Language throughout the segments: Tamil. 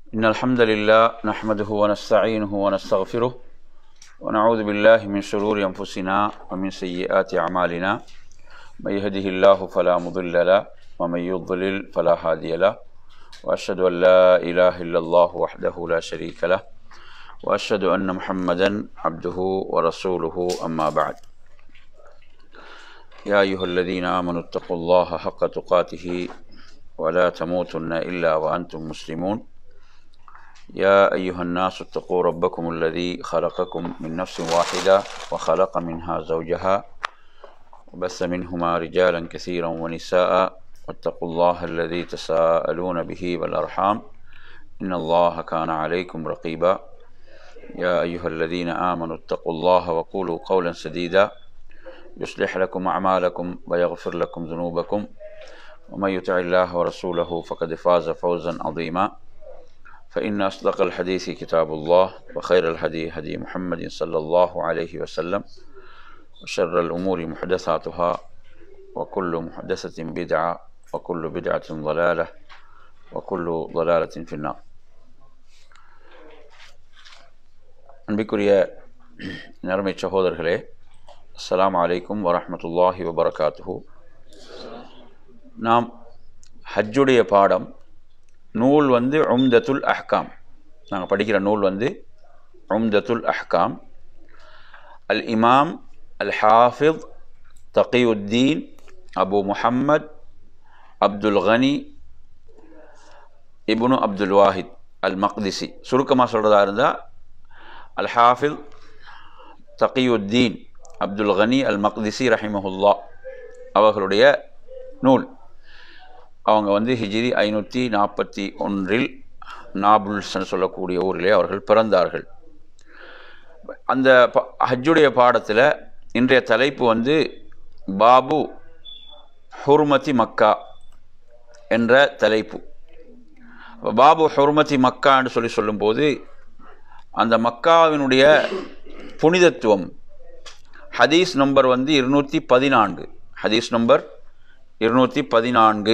إن الحمد لله نحمده ونستعينه ونستغفره ونعوذ بالله من شرور أنفسنا ومن سيئات أعمالنا من يهده الله فلا مضل له ومن يضلل فلا هادي له وأشهد أن لا إله إلا الله وحده لا شريك له وأشهد أن محمدا عبده ورسوله أما بعد يا أيها الذين آمنوا اتقوا الله حق تقاته ولا تموتن إلا وأنتم مسلمون يا أيها الناس اتقوا ربكم الذي خلقكم من نفس واحدة وخلق منها زوجها وبث منهما رجالا كثيرا ونساء واتقوا الله الذي تساءلون به والأرحام إن الله كان عليكم رقيبا يا أيها الذين آمنوا اتقوا الله وقولوا قولا سديدا يصلح لكم أعمالكم ويغفر لكم ذنوبكم ومن يطع الله ورسوله فقد فاز فوزا عظيما فإن أصدق الحديث كتاب الله وخير الهدي هدي محمد صلى الله عليه وسلم وشر الأمور محدثاتها وكل محدثة بدعة وكل بدعة ضلالة وكل ضلالة في النار அன்பிற்குரிய நறுமை சகோதரர்களே அஸ்ஸலாமு அலைக்கும் வரஹ்மத்துல்லாஹி வபரகாத்துஹு நாம் ஹஜ்ஜுடைய பாடம் நூல் வந்து உம்தத்துல் அஹ்காம் நாங்கள் படிக்கிற நூல் வந்து உம்தத்துல் அஹ்காம் அல் இமாம் அல் ஹாஃபித் தகியுத்தீன் அபு முஹம்மத் அப்துல் கனி இப்னு அப்துல் வாஹித் அல் மக்திசி சுருக்கமாக சொல்கிறதா இருந்தால் அல் ஹாஃபித் தகியுத்தீன் அப்துல் கனி அல் மக்திசி ரஹிமஹுல்லா அவர்களுடைய நூல் அவங்க வந்து ஹிஜிரி ஐநூற்றி நாற்பத்தி ஒன்றில் நாபுல்ஸ்ன்னு சொல்லக்கூடிய ஊரிலே அவர்கள் பிறந்தார்கள் அந்த ப ஹஜ்ஜுடைய பாடத்தில் இன்றைய தலைப்பு வந்து பாபு ஹுர்மதி மக்கா என்ற தலைப்பு பாபு ஹுர்மதி மக்கான்னு சொல்லி சொல்லும்போது அந்த மக்காவினுடைய புனிதத்துவம் ஹதீஸ் நம்பர் வந்து இருநூற்றி பதினான்கு ஹதீஸ் நம்பர் இருநூற்றி பதினான்கு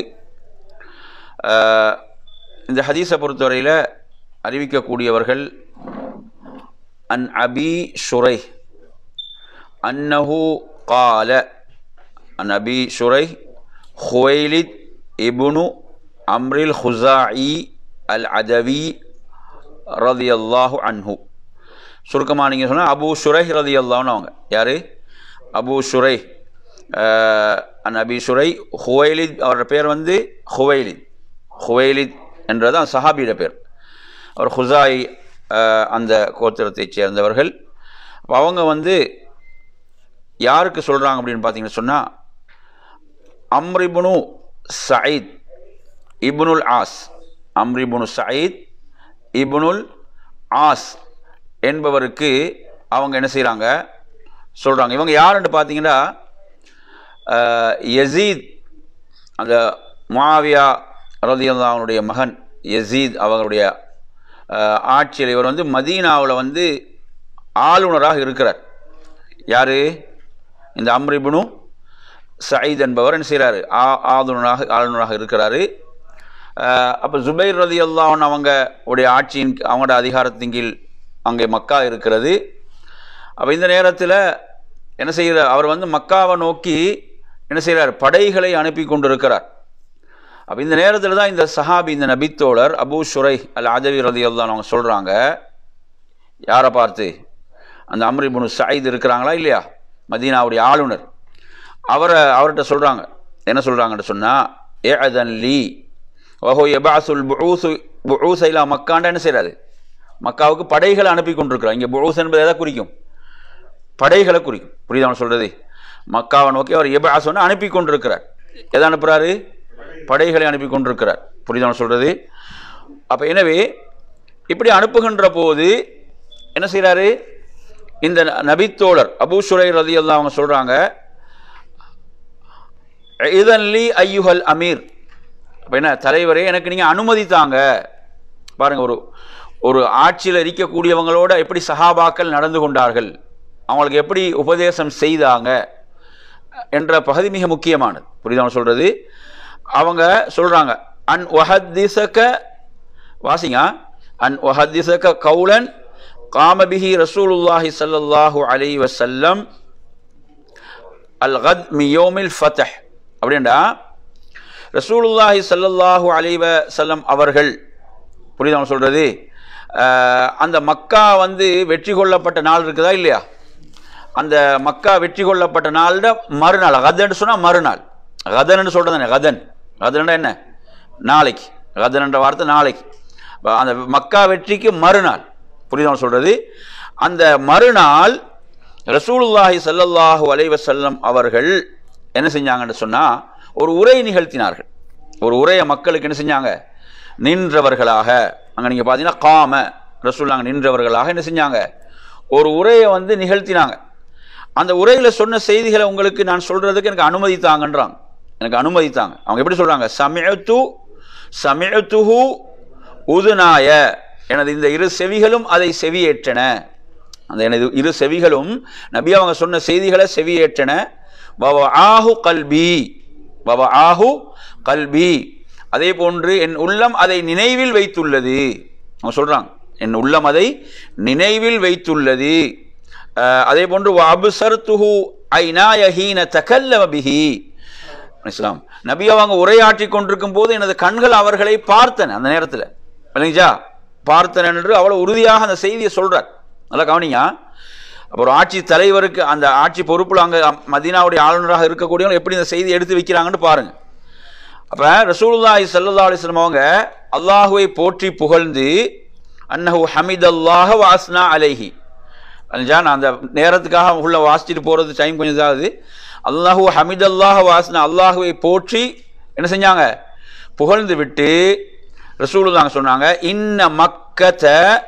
இந்த ஹதீஸை பொறுத்தவரையில் அறிவிக்கக்கூடியவர்கள் அன் அபி ஷுரை அன்னஹு கால அன் அபி ஷுரை ஹுவைலித் இபுனு அம்ரில் ஹுசாஇ அல் அதவி ரதி அல்லாஹு அன்ஹு சுருக்கமாக நீங்கள் சொன்னால் அபு ஷுரை ரதி அல்லான்னு அவங்க யார் அபு ஷுரை அன் அபி ஷுரை ஹுவைலித் அவரோட பேர் வந்து ஹுவைலித் ஹுவைலித் என்றதான் சஹாபியோட பேர் அவர் ஹுசாய் அந்த கோத்திரத்தைச் சேர்ந்தவர்கள் அவங்க வந்து யாருக்கு சொல்கிறாங்க அப்படின்னு பார்த்தீங்கன்னு சொன்னால் Amr ibnu Saeed Ibnul Aas Amr ibnu Saeed Ibnul Aas என்பவருக்கு அவங்க என்ன செய்கிறாங்க சொல்கிறாங்க இவங்க யாருன்னு பார்த்தீங்கன்னா யசீத் அந்த மாவியா ரதியல்லாவுடைய மகன் யசீத் அவர்களுடைய ஆட்சியில் இவர் வந்து மதீனாவில் வந்து ஆளுநராக இருக்கிறார் யார் இந்த அம்ரிபுனு சயீத் என்பவர் என்ன செய்கிறாரு ஆ ஆளுநராக ஆளுநராக இருக்கிறாரு அப்போ ஜுபைர் ரதி அல்லாஹன் அவங்க உடைய ஆட்சியின் அவங்களோட அதிகாரத்தின் கீழ் அங்கே மக்கா இருக்கிறது அப்போ இந்த நேரத்தில் என்ன செய்கிறார் அவர் வந்து மக்காவை நோக்கி என்ன செய்கிறார் படைகளை அனுப்பி கொண்டிருக்கிறார் அப்போ இந்த நேரத்தில் தான் இந்த சஹாபி இந்த நபித்தோழர் அபு ஷுரை அல் அதவி ரதி அல்லான் அவங்க சொல்கிறாங்க யாரை பார்த்து அந்த அம்ரிபுனு சாயித் இருக்கிறாங்களா இல்லையா மதீனாவுடைய ஆளுநர் அவரை அவர்கிட்ட சொல்கிறாங்க என்ன சொல்கிறாங்கன்னு சொன்னால் ஏ அதன் லீ ஓஹோ எபாசுல் புஊசு புஊசைலா மக்காண்ட என்ன செய்கிறாரு மக்காவுக்கு படைகளை அனுப்பி கொண்டிருக்கிறார் இங்கே புஊஸ் என்பது எதை குறிக்கும் படைகளை குறிக்கும் புரியுது அவன் சொல்கிறது மக்காவை நோக்கி அவர் எபாசுன்னு அனுப்பி கொண்டிருக்கிறார் எதை அனுப்புகிறாரு படைகளை அனுப்பி கொண்டிருக்கிறார் புரியுதான் சொல்கிறது அப்போ எனவே இப்படி அனுப்புகின்ற போது என்ன செய்கிறாரு இந்த நபித்தோழர் அபு சுரை ரதி எல்லாம் அவங்க சொல்கிறாங்க இதன்லி ஐயுஹல் அமீர் அப்போ என்ன தலைவரே எனக்கு நீங்கள் அனுமதி தாங்க பாருங்கள் ஒரு ஒரு ஆட்சியில் இருக்கக்கூடியவங்களோட எப்படி சஹாபாக்கள் நடந்து கொண்டார்கள் அவங்களுக்கு எப்படி உபதேசம் செய்தாங்க என்ற பகுதி மிக முக்கியமானது புரியுதான் சொல்கிறது அவங்க சொல்கிறாங்க அன் ஒஹத்திசக்க வாசிங்க அன் ஒஹதிசக கவுலன் காமபிஹி ரசூலுல்லாஹி ஸல்லல்லாஹு அலைஹி வஸல்லம் அல் கத் மியோமில் ஃபதஹ் அப்படின்டா ரசூலுல்லாஹி ஸல்லல்லாஹு அலைஹி வஸல்லம் அவர்கள் புரியுதா அவன் சொல்றது அஹ், அந்த மக்கா வந்து வெற்றி கொள்ளப்பட்ட நாள் இருக்குதா இல்லையா அந்த மக்கா வெற்றி கொள்ளப்பட்ட நாளோட மறுநாள் கதன்னு சொன்னா மறுநாள் கதன்னு சொல்றது கதன் கதன்டா என்ன நாளைக்கு கதன்ன்ற வார்த்தை நாளைக்கு அப்ப அந்த மக்கா வெற்றிக்கு மறுநாள் புரியுதா அவன் சொல்றது அந்த மறுநாள் ரசூலுல்லாஹி ஸல்லல்லாஹு அலைஹி வஸல்லம் அவர்கள் என்ன செஞ்சாங்கன்னு சொன்னா ஒரு உரை நிகழ்த்தினார்கள் ஒரு உரையை மக்களுக்கு என்ன செஞ்சாங்க நின்றவர்களாக அங்க நீங்க பாத்தீங்கன்னா காம ரசூல்லாங்க நின்றவர்களாக என்ன செஞ்சாங்க ஒரு உரையை வந்து நிகழ்த்தினாங்க அந்த உரையில சொன்ன செய்திகளை உங்களுக்கு நான் சொல்றதுக்கு எனக்கு அனுமதி தாங்கன்றாங்க எனக்கு அனுமதி தாங்க அவங்க எப்படி சொல்றாங்க சமயத்து சமயத்துஹு உதுனாய எனது இந்த இரு செவிகளும் அதை செவியேற்றன அந்த எனது இரு செவிகளும் நபி அவங்க சொன்ன செய்திகளை செவியேற்றன வவ ஆஹு கல்பி வவ ஆஹு கல்பி அதே போன்று என் உள்ளம் அதை நினைவில் வைத்துள்ளது அவங்க சொல்றாங்க என் உள்ளம் அதை நினைவில் வைத்துள்ளது அஹ், அதே போன்று அபுசர்துஹு ஐநாயஹீன தகல்லம பிஹி இஸ்லாம் நபி அவங்க உரையாற்றி கொண்டிருக்கும் போது எனது கண்கள் அவர்களை பார்த்தன அந்த நேரத்தில் இல்லைங்களா பார்த்தன என்று அவ்வளவு உறுதியாக அந்த செய்தியை சொல்றார் நல்லா கவனிங்க அப்புறம் ஆட்சி தலைவருக்கு அந்த ஆட்சி பொறுப்புல அங்க மதீனாவுடைய ஆளுநராக இருக்கக்கூடியவங்க எப்படி இந்த செய்தி எடுத்து வைக்கிறாங்கன்னு பாருங்க அப்ப ரசூலுல்லாஹி ஸல்லல்லாஹு அலைஹி வஸல்லம் அவங்க அல்லாஹுவை போற்றி புகழ்ந்து அன்னஹு ஹமிதல்லாஹ வாஸ்னா அலைஹி அல்ஜா நான் அந்த நேரத்துக்காக உள்ள வாசிச்சுட்டு போறது டைம் கொஞ்சம் இதாகுது அல்லாஹு ஹமிதல்லாஹ வாஸ்னா அல்லாஹுவை போற்றி என்ன செஞ்சாங்க புகழ்ந்து விட்டு ரசூலுல்லாஹ் சொன்னாங்க இன்ன மக்கத்த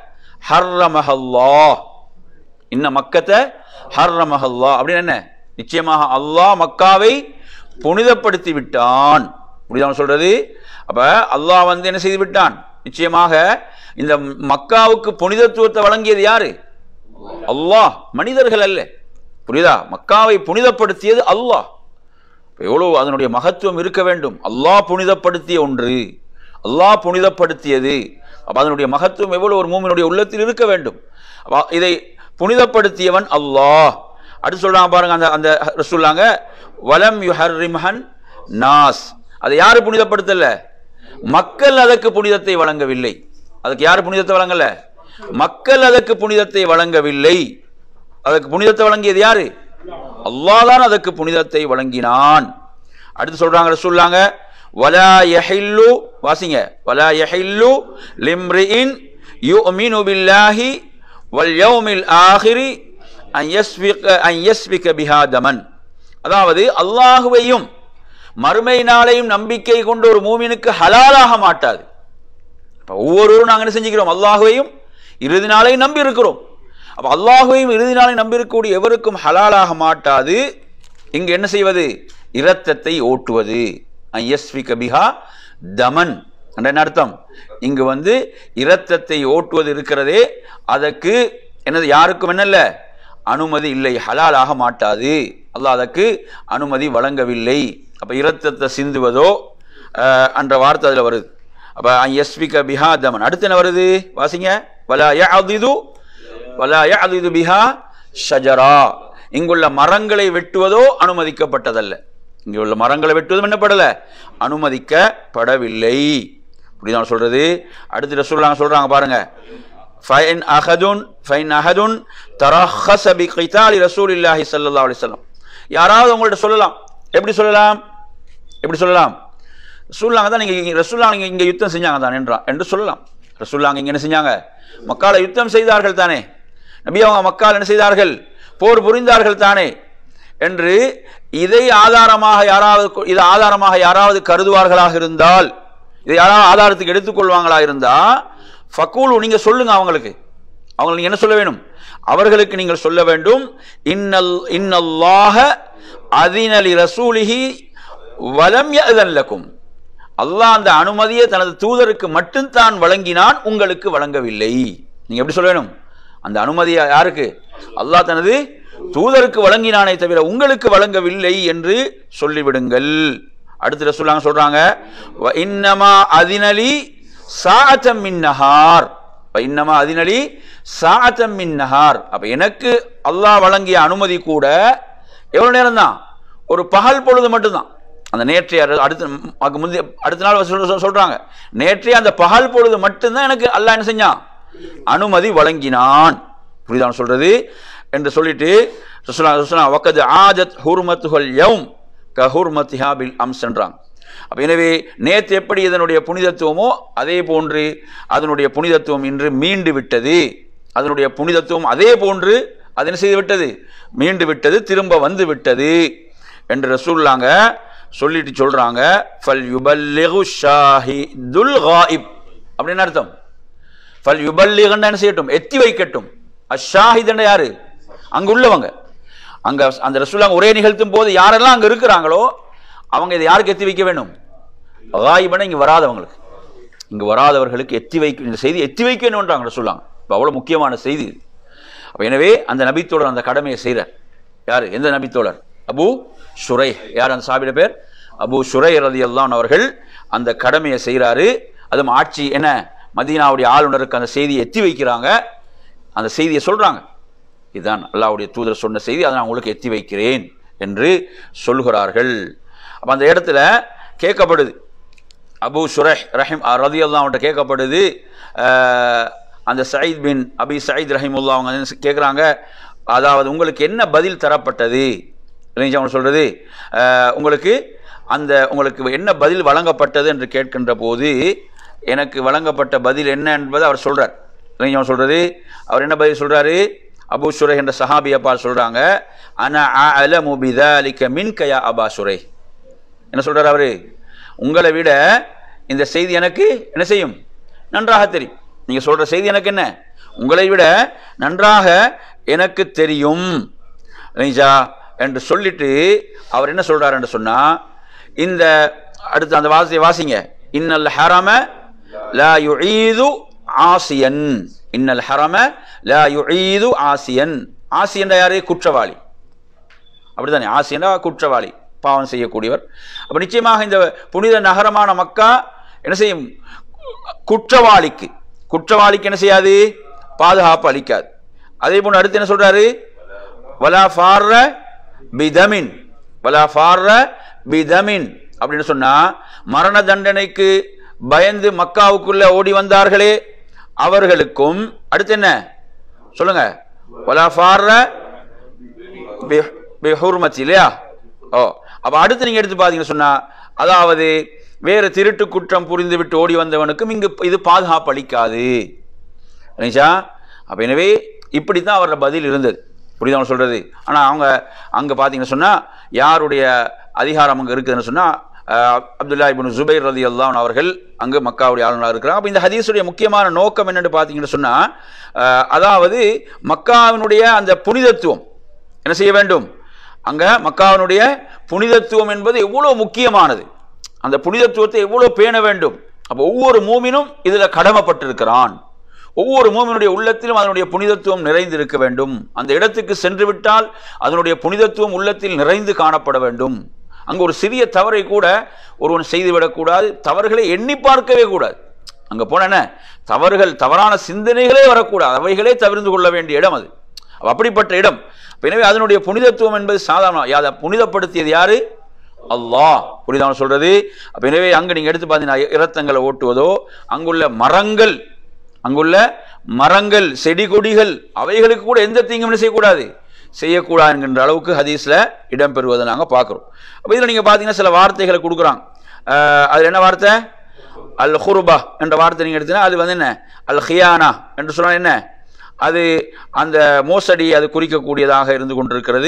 ஹர்ரமஹல்லாஹ் இன்ன மக்கத்தை ஹர்ரமஹல்லா அப்படின்னு என்ன நிச்சயமாக அல்லாஹ் மக்காவை புனிதப்படுத்தி விட்டான் புரியுதா அவன் சொல்றது அப்ப அல்லாஹ் வந்து என்ன செய்து விட்டான் நிச்சயமாக இந்த மக்காவுக்கு புனிதத்துவத்தை வழங்கியது யாரு அல்லாஹ் மனிதர்கள் அல்ல புரியுதா மக்காவை புனிதப்படுத்தியது அல்லாஹ் இப்ப எவ்வளவு அதனுடைய மகத்துவம் இருக்க வேண்டும் அல்லாஹ் புனிதப்படுத்திய ஒன்று அல்லாஹ் புனிதப்படுத்தியது அப்ப அதனுடைய மகத்துவம் எவ்வளவு ஒரு மூமினுடைய உள்ளத்தில் இருக்க வேண்டும் அப்ப இதை புனிதப்படுத்தியவன் அல்லாஹ் அடுத்து சொல்றாங்க பாருங்க அந்த அந்த சொல்லாங்க வலம் யுஹர்ரிமஹன் நாஸ் அதை யாரு புனிதப்படுத்தல மக்கள் அதற்கு புனிதத்தை வழங்கவில்லை அதுக்கு யாரு புனிதத்தை வழங்கல மக்கள் அதற்கு புனிதத்தை வழங்கவில்லை அதற்கு புனிதத்தை வழங்கியது யாரு அல்லாஹ் தான் அதற்கு புனிதத்தை வழங்கினான் அடுத்து சொல்றாங்க ரசூலுல்லாங்க வலா யஹில்லு வாசிங்க வலா யஹில்லு லிம்ரிஇன் யுமினு பில்லாஹி வல் யௌமில் ஆஹிரி அன் யஸ்பிக அன் யஸ்பிக பிஹா தமன் அதாவது அல்லாஹுவையும் மறுமை நாளையும் நம்பிக்கை கொண்ட ஒரு மூமினுக்கு ஹலாலாக மாட்டாது அப்ப ஒவ்வொருவரும் நாங்கள் என்ன செஞ்சுக்கிறோம் அல்லாஹுவையும் இறுதி நாளையும் நம்பி இருக்கிறோம் அப்ப அல்லாஹுவையும் இறுதி நாளையும் நம்பி இருக்கக்கூடிய எவருக்கும் ஹலாலாக மாட்டாது இங்கு என்ன செய்வது இரத்தத்தை ஓட்டுவது ஐயஸ்வி கபிஹா தமன் என்ற என்ன அர்த்தம் இங்கு வந்து இரத்தத்தை ஓட்டுவது இருக்கிறதே அதற்கு என்னது யாருக்கும் என்னல்ல அனுமதி இல்லை ஹலாலாக மாட்டாது அல்லாஹ் அதற்கு அனுமதி வழங்கவில்லை அப்ப இரத்தத்தை சிந்துவதோ அஹ், என்ற வார்த்தை அதுல வருது அப்ப எஸ்பிக பிஹா தமன் அடுத்து என்ன வருது வாசிங்க வலா யஅதிது வலா யஅதிது பிஹா ஷஜரா இங்குள்ள மரங்களை வெட்டுவதோ அனுமதிக்கப்பட்டதல்ல இங்கே உள்ள மரங்களை வெட்டுவதும் என்னப்படல அனுமதிக்கப்படவில்லை புரியுதா நான் சொல்றது அடுத்து ரசூலுல்லாஹ் சொல்றாங்க பாருங்க ஃபைன் அஹதுன் ஃபைன் அஹதுன் தரஹஸ பி கைதாலி ரசூலில்லாஹி ஸல்லல்லாஹு அலைஹி வஸல்லம் யாராவது உங்கள்ட்ட சொல்லலாம் எப்படி சொல்லலாம் எப்படி சொல்லலாம் ரசூல்லாங்க தான் நீங்க ரசூல்லா நீங்க இங்க யுத்தம் செஞ்சாங்க தான் என்றான் என்று சொல்லலாம் ரசூல்லாங்க இங்க என்ன செஞ்சாங்க மக்கால யுத்தம் செய்தார்கள் தானே நபி அவங்க மக்கால் என்ன செய்தார்கள் போர் புரிந்தார்கள் தானே என்று இதை ஆதாரமாக யாராவது கொ- இதை ஆதாரமாக யாராவது கருதுவார்களாக இருந்தால் இதை யாராவது ஆதாரத்துக்கு எடுத்துக்கொள்வாங்களா இருந்தா ஃபக்கூலு நீங்க சொல்லுங்க அவங்களுக்கு அவங்க நீங்க என்ன சொல்ல வேணும் அவர்களுக்கு நீங்கள் சொல்ல வேண்டும் இன்னல் இன்னல்லாஹ அதினலி ரசூலிஹி வலம் யஅதன் அல்லாஹ் அந்த அனுமதியை தனது தூதருக்கு மட்டும்தான் வழங்கினான் உங்களுக்கு வழங்கவில்லை நீங்க எப்படி சொல்ல வேணும் அந்த அனுமதியை யாருக்கு அல்லாஹ் தனது தூதருக்கு வழங்கினானே தவிர உங்களுக்கு வழங்கவில்லை என்று சொல்லிவிடுங்கள் அடுத்து ரசூலுல்லாஹ் சொல்றாங்க "வ இன்னமா அதினலி சாஅத்தம் மின் நஹார் இன்னமா அதினலி சாத்தம் மின் நஹார் அப்ப எனக்கு அல்லாஹ் வழங்கிய அனுமதி கூட எவ்வளவு நேரம் தான் ஒரு பகல் பொழுது மட்டும்தான் அந்த நேற்றைய அரு- அடுத்த அதுக்கு முந்தைய அடுத்த நாள் சொல்~ சொல்~ சொல்றாங்க நேற்றைய அந்த பகல் பொழுது மட்டும்தான் எனக்கு அல்லாஹ் என்ன செஞ்சான் அனுமதி வழங்கினான் புரியுதா நான் சொல்றது என்று சொல்லிட்டு ரசூலுல்லாஹி அலைஹி வஸல்லம் வக்கது ஆஜத் ஹுர்மத்துஹல் யௌம் க ஹுர்மத்திஹா பில் அம்ஸ்ன்றாங்க அப்ப எனவே நேற்று எப்படி இதனுடைய புனிதத்துவமோ அதே போன்று அதனுடைய புனிதத்துவம் இன்று மீண்டு விட்டது அதனுடைய புனிதத்துவம் அதே போன்று அது என்ன செய்து விட்டது மீண்டு விட்டது திரும்ப வந்து விட்டது என்று ரசூல்லாங்க சொல்லிட்டு சொல்றாங்க ஃபல் யுபல்லிகு ஷாஹிதுல் காயிப் அப்படின்னு அர்த்தம் ஃபல் யுபல்லிகன்னு என்ன செய்யட்டும் எத்தி வைக்கட்டும் அஷாஹிதண்ட யாரு அங்க உள்ளவங்க அங்க அந்த ரசூலாங்க ஒரே நிகழ்த்தும் போது யாரெல்லாம் அங்க இருக்கிறாங்களோ அவங்க இதை யாருக்கு எத்தி வைக்க வேணும் காயிபன இங்க வராதவங்களுக்கு இங்கு வராதவர்களுக்கு எத்தி வைக்க இந்த செய்தி எத்தி வைக்கணும்ன்றாங்க ரசூலாங்க இப்போ அவ்வளோ முக்கியமான செய்தி இது அப்ப எனவே அந்த நபித்தோழர் அந்த கடமையை செய்கிறார் யாரு எந்த நபித்தோழர் அபு ஷுரை யார் அந்த சாபிட பேர் அபு ஷுரை ரதி அவர்கள் அந்த கடமையை செய்கிறாரு அதுவும் ஆட்சி என்ன மதீனாவுடைய ஆளுநருக்கு அந்த செய்தியை எத்தி வைக்கிறாங்க அந்த செய்தியை சொல்றாங்க இதுதான் அல்லாஹ்வுடைய தூதர் சொன்ன செய்தி அதை நான் உங்களுக்கு எத்தி வைக்கிறேன் என்று சொல்கிறார்கள் அப்ப அந்த இடத்துல கேட்கப்படுது அபு சுரஹ் ரஹிம் ரதி அவன்கிட்ட கேட்கப்படுது அஹ், அந்த சயீத் பின் அபி சயீத் ரஹிமுல்லா அவங்க வந்து கேட்குறாங்க அதாவது உங்களுக்கு என்ன பதில் தரப்பட்டது இல்லைங்க அவங்க சொல்றது அஹ், உங்களுக்கு அந்த உங்களுக்கு என்ன பதில் வழங்கப்பட்டது என்று கேட்கின்ற போது எனக்கு வழங்கப்பட்ட பதில் என்ன என்பதை அவர் சொல்றார் இல்லைங்க அவன் சொல்றது அவர் என்ன பதில் சொல்றாரு அபு சுரை என்ற சஹாபி அப்பா சொல்றாங்க அன அலமு பிதாலிக மின்கயா அபா சுரை என்ன சொல்றாரு அவரு உங்களை விட இந்த செய்தி எனக்கு என்ன செய்யும் நன்றாக தெரியும் நீங்க சொல்ற செய்தி எனக்கு என்ன உங்களை விட நன்றாக எனக்கு தெரியும் ரைஜா என்று சொல்லிட்டு அவர் என்ன சொல்றாரு என்று சொன்னா இந்த அடுத்து அந்த வாசியை வாசிங்க இன்னல் ஹரம லா யுஈது ஆசியன் இன்னல் ஹரம லா யுஈது ஆசியன் ஆசியன் யாரு குற்றவாளி அப்படித்தானே ஆசியனா குற்றவாளி பாவம் செய்யக்கூடியவர் அப்ப நிச்சயமாக இந்த புனித நகரமான மக்கா என்ன செய்யும் குற்றவாளிக்கு குற்றவாளிக்கு என்ன செய்யாது பாதுகாப்பு அளிக்காது அதே போன்று அடுத்து என்ன சொல்றாரு வலா ஃபார்ர பிதமின் வலா ஃபார்ர பிதமின் அப்படின்னு சொன்னா மரண தண்டனைக்கு பயந்து மக்காவுக்குள்ள ஓடி வந்தார்களே அவர்களுக்கும் அடுத்து என்ன சொல்லுங்க வலா ஃபார்ர பி- பிஹுர்மத்தி இல்லையா ஓ அப்ப அடுத்து நீங்க எடுத்து பாத்தீங்கன்னு சொன்னா அதாவது வேறு திருட்டு குற்றம் புரிந்து விட்டு ஓடி வந்தவனுக்கும் இங்கு இது பாதுகாப்பு அளிக்காது நிஷா அப்ப எனவே இப்படித்தான் அவரோட பதில் இருந்தது புரியுதா அவன் சொல்றது ஆனா அவங்க அங்க பாத்தீங்கன்னு சொன்னா யாருடைய அதிகாரம் அங்க இருக்குதுன்னு சொன்னா அஹ், அப்துல்லா இப்னு ஜுபைர் ரதி அல்லான் அவர்கள் அங்கு மக்காவுடைய ஆளுநராக இருக்கிறாங்க அப்ப இந்த ஹதீஸுடைய முக்கியமான நோக்கம் என்னன்னு பாத்தீங்கன்னு சொன்னா அஹ், அதாவது மக்காவினுடைய அந்த புனிதத்துவம் என்ன செய்ய வேண்டும் அங்க மக்காவினுடைய புனிதத்துவம் என்பது எவ்வளவு முக்கியமானது அந்த புனிதத்துவத்தை எவ்வளவு பேண வேண்டும் அப்ப ஒவ்வொரு மூமினும் இதுல கடமைப்பட்டிருக்கிறான் ஒவ்வொரு மூமினுடைய உள்ளத்திலும் அதனுடைய புனிதத்துவம் நிறைந்து இருக்க வேண்டும் அந்த இடத்துக்கு சென்று விட்டால் அதனுடைய புனிதத்துவம் உள்ளத்தில் நிறைந்து காணப்பட வேண்டும் அங்க ஒரு சிறிய தவறை கூட ஒருவன் செய்துவிடக்கூடாது தவறுகளை எண்ணி பார்க்கவே கூடாது அங்க போன என்ன தவறுகள் தவறான சிந்தனைகளே வரக்கூடாது அவைகளே தவிர்த்து கொள்ள வேண்டிய இடம் அது அப்ப அப்படிப்பட்ட இடம் அப்ப எனவே அதனுடைய புனிதத்துவம் என்பது சாதாரண அதை புனிதப்படுத்தியது யாரு அல்லாஹ் புரியுதா சொல்றது அப்ப எனவே அங்க நீங்க எடுத்து பார்த்தீங்கன்னா இரத்தங்களை ஓட்டுவதோ அங்குள்ள மரங்கள் அங்குள்ள மரங்கள் செடி கொடிகள் அவைகளுக்கு கூட எந்த தீங்கும் என்ன செய்யக்கூடாது செய்யக்கூடாது என்கின்ற அளவுக்கு ஹதீஸ்ல இடம்பெறுவதை நாங்க பார்க்கிறோம் அப்ப இதுல நீங்க பாத்தீங்கன்னா சில வார்த்தைகளை கொடுக்குறாங்க அஹ் அதுல என்ன வார்த்தை அல் ஹுருபா என்ற வார்த்தை நீங்க எடுத்தீங்கன்னா அது வந்து என்ன அல் ஹியானா என்று சொன்னா என்ன அது அந்த மோசடி அது குறிக்கக்கூடியதாக இருந்து கொண்டிருக்கிறது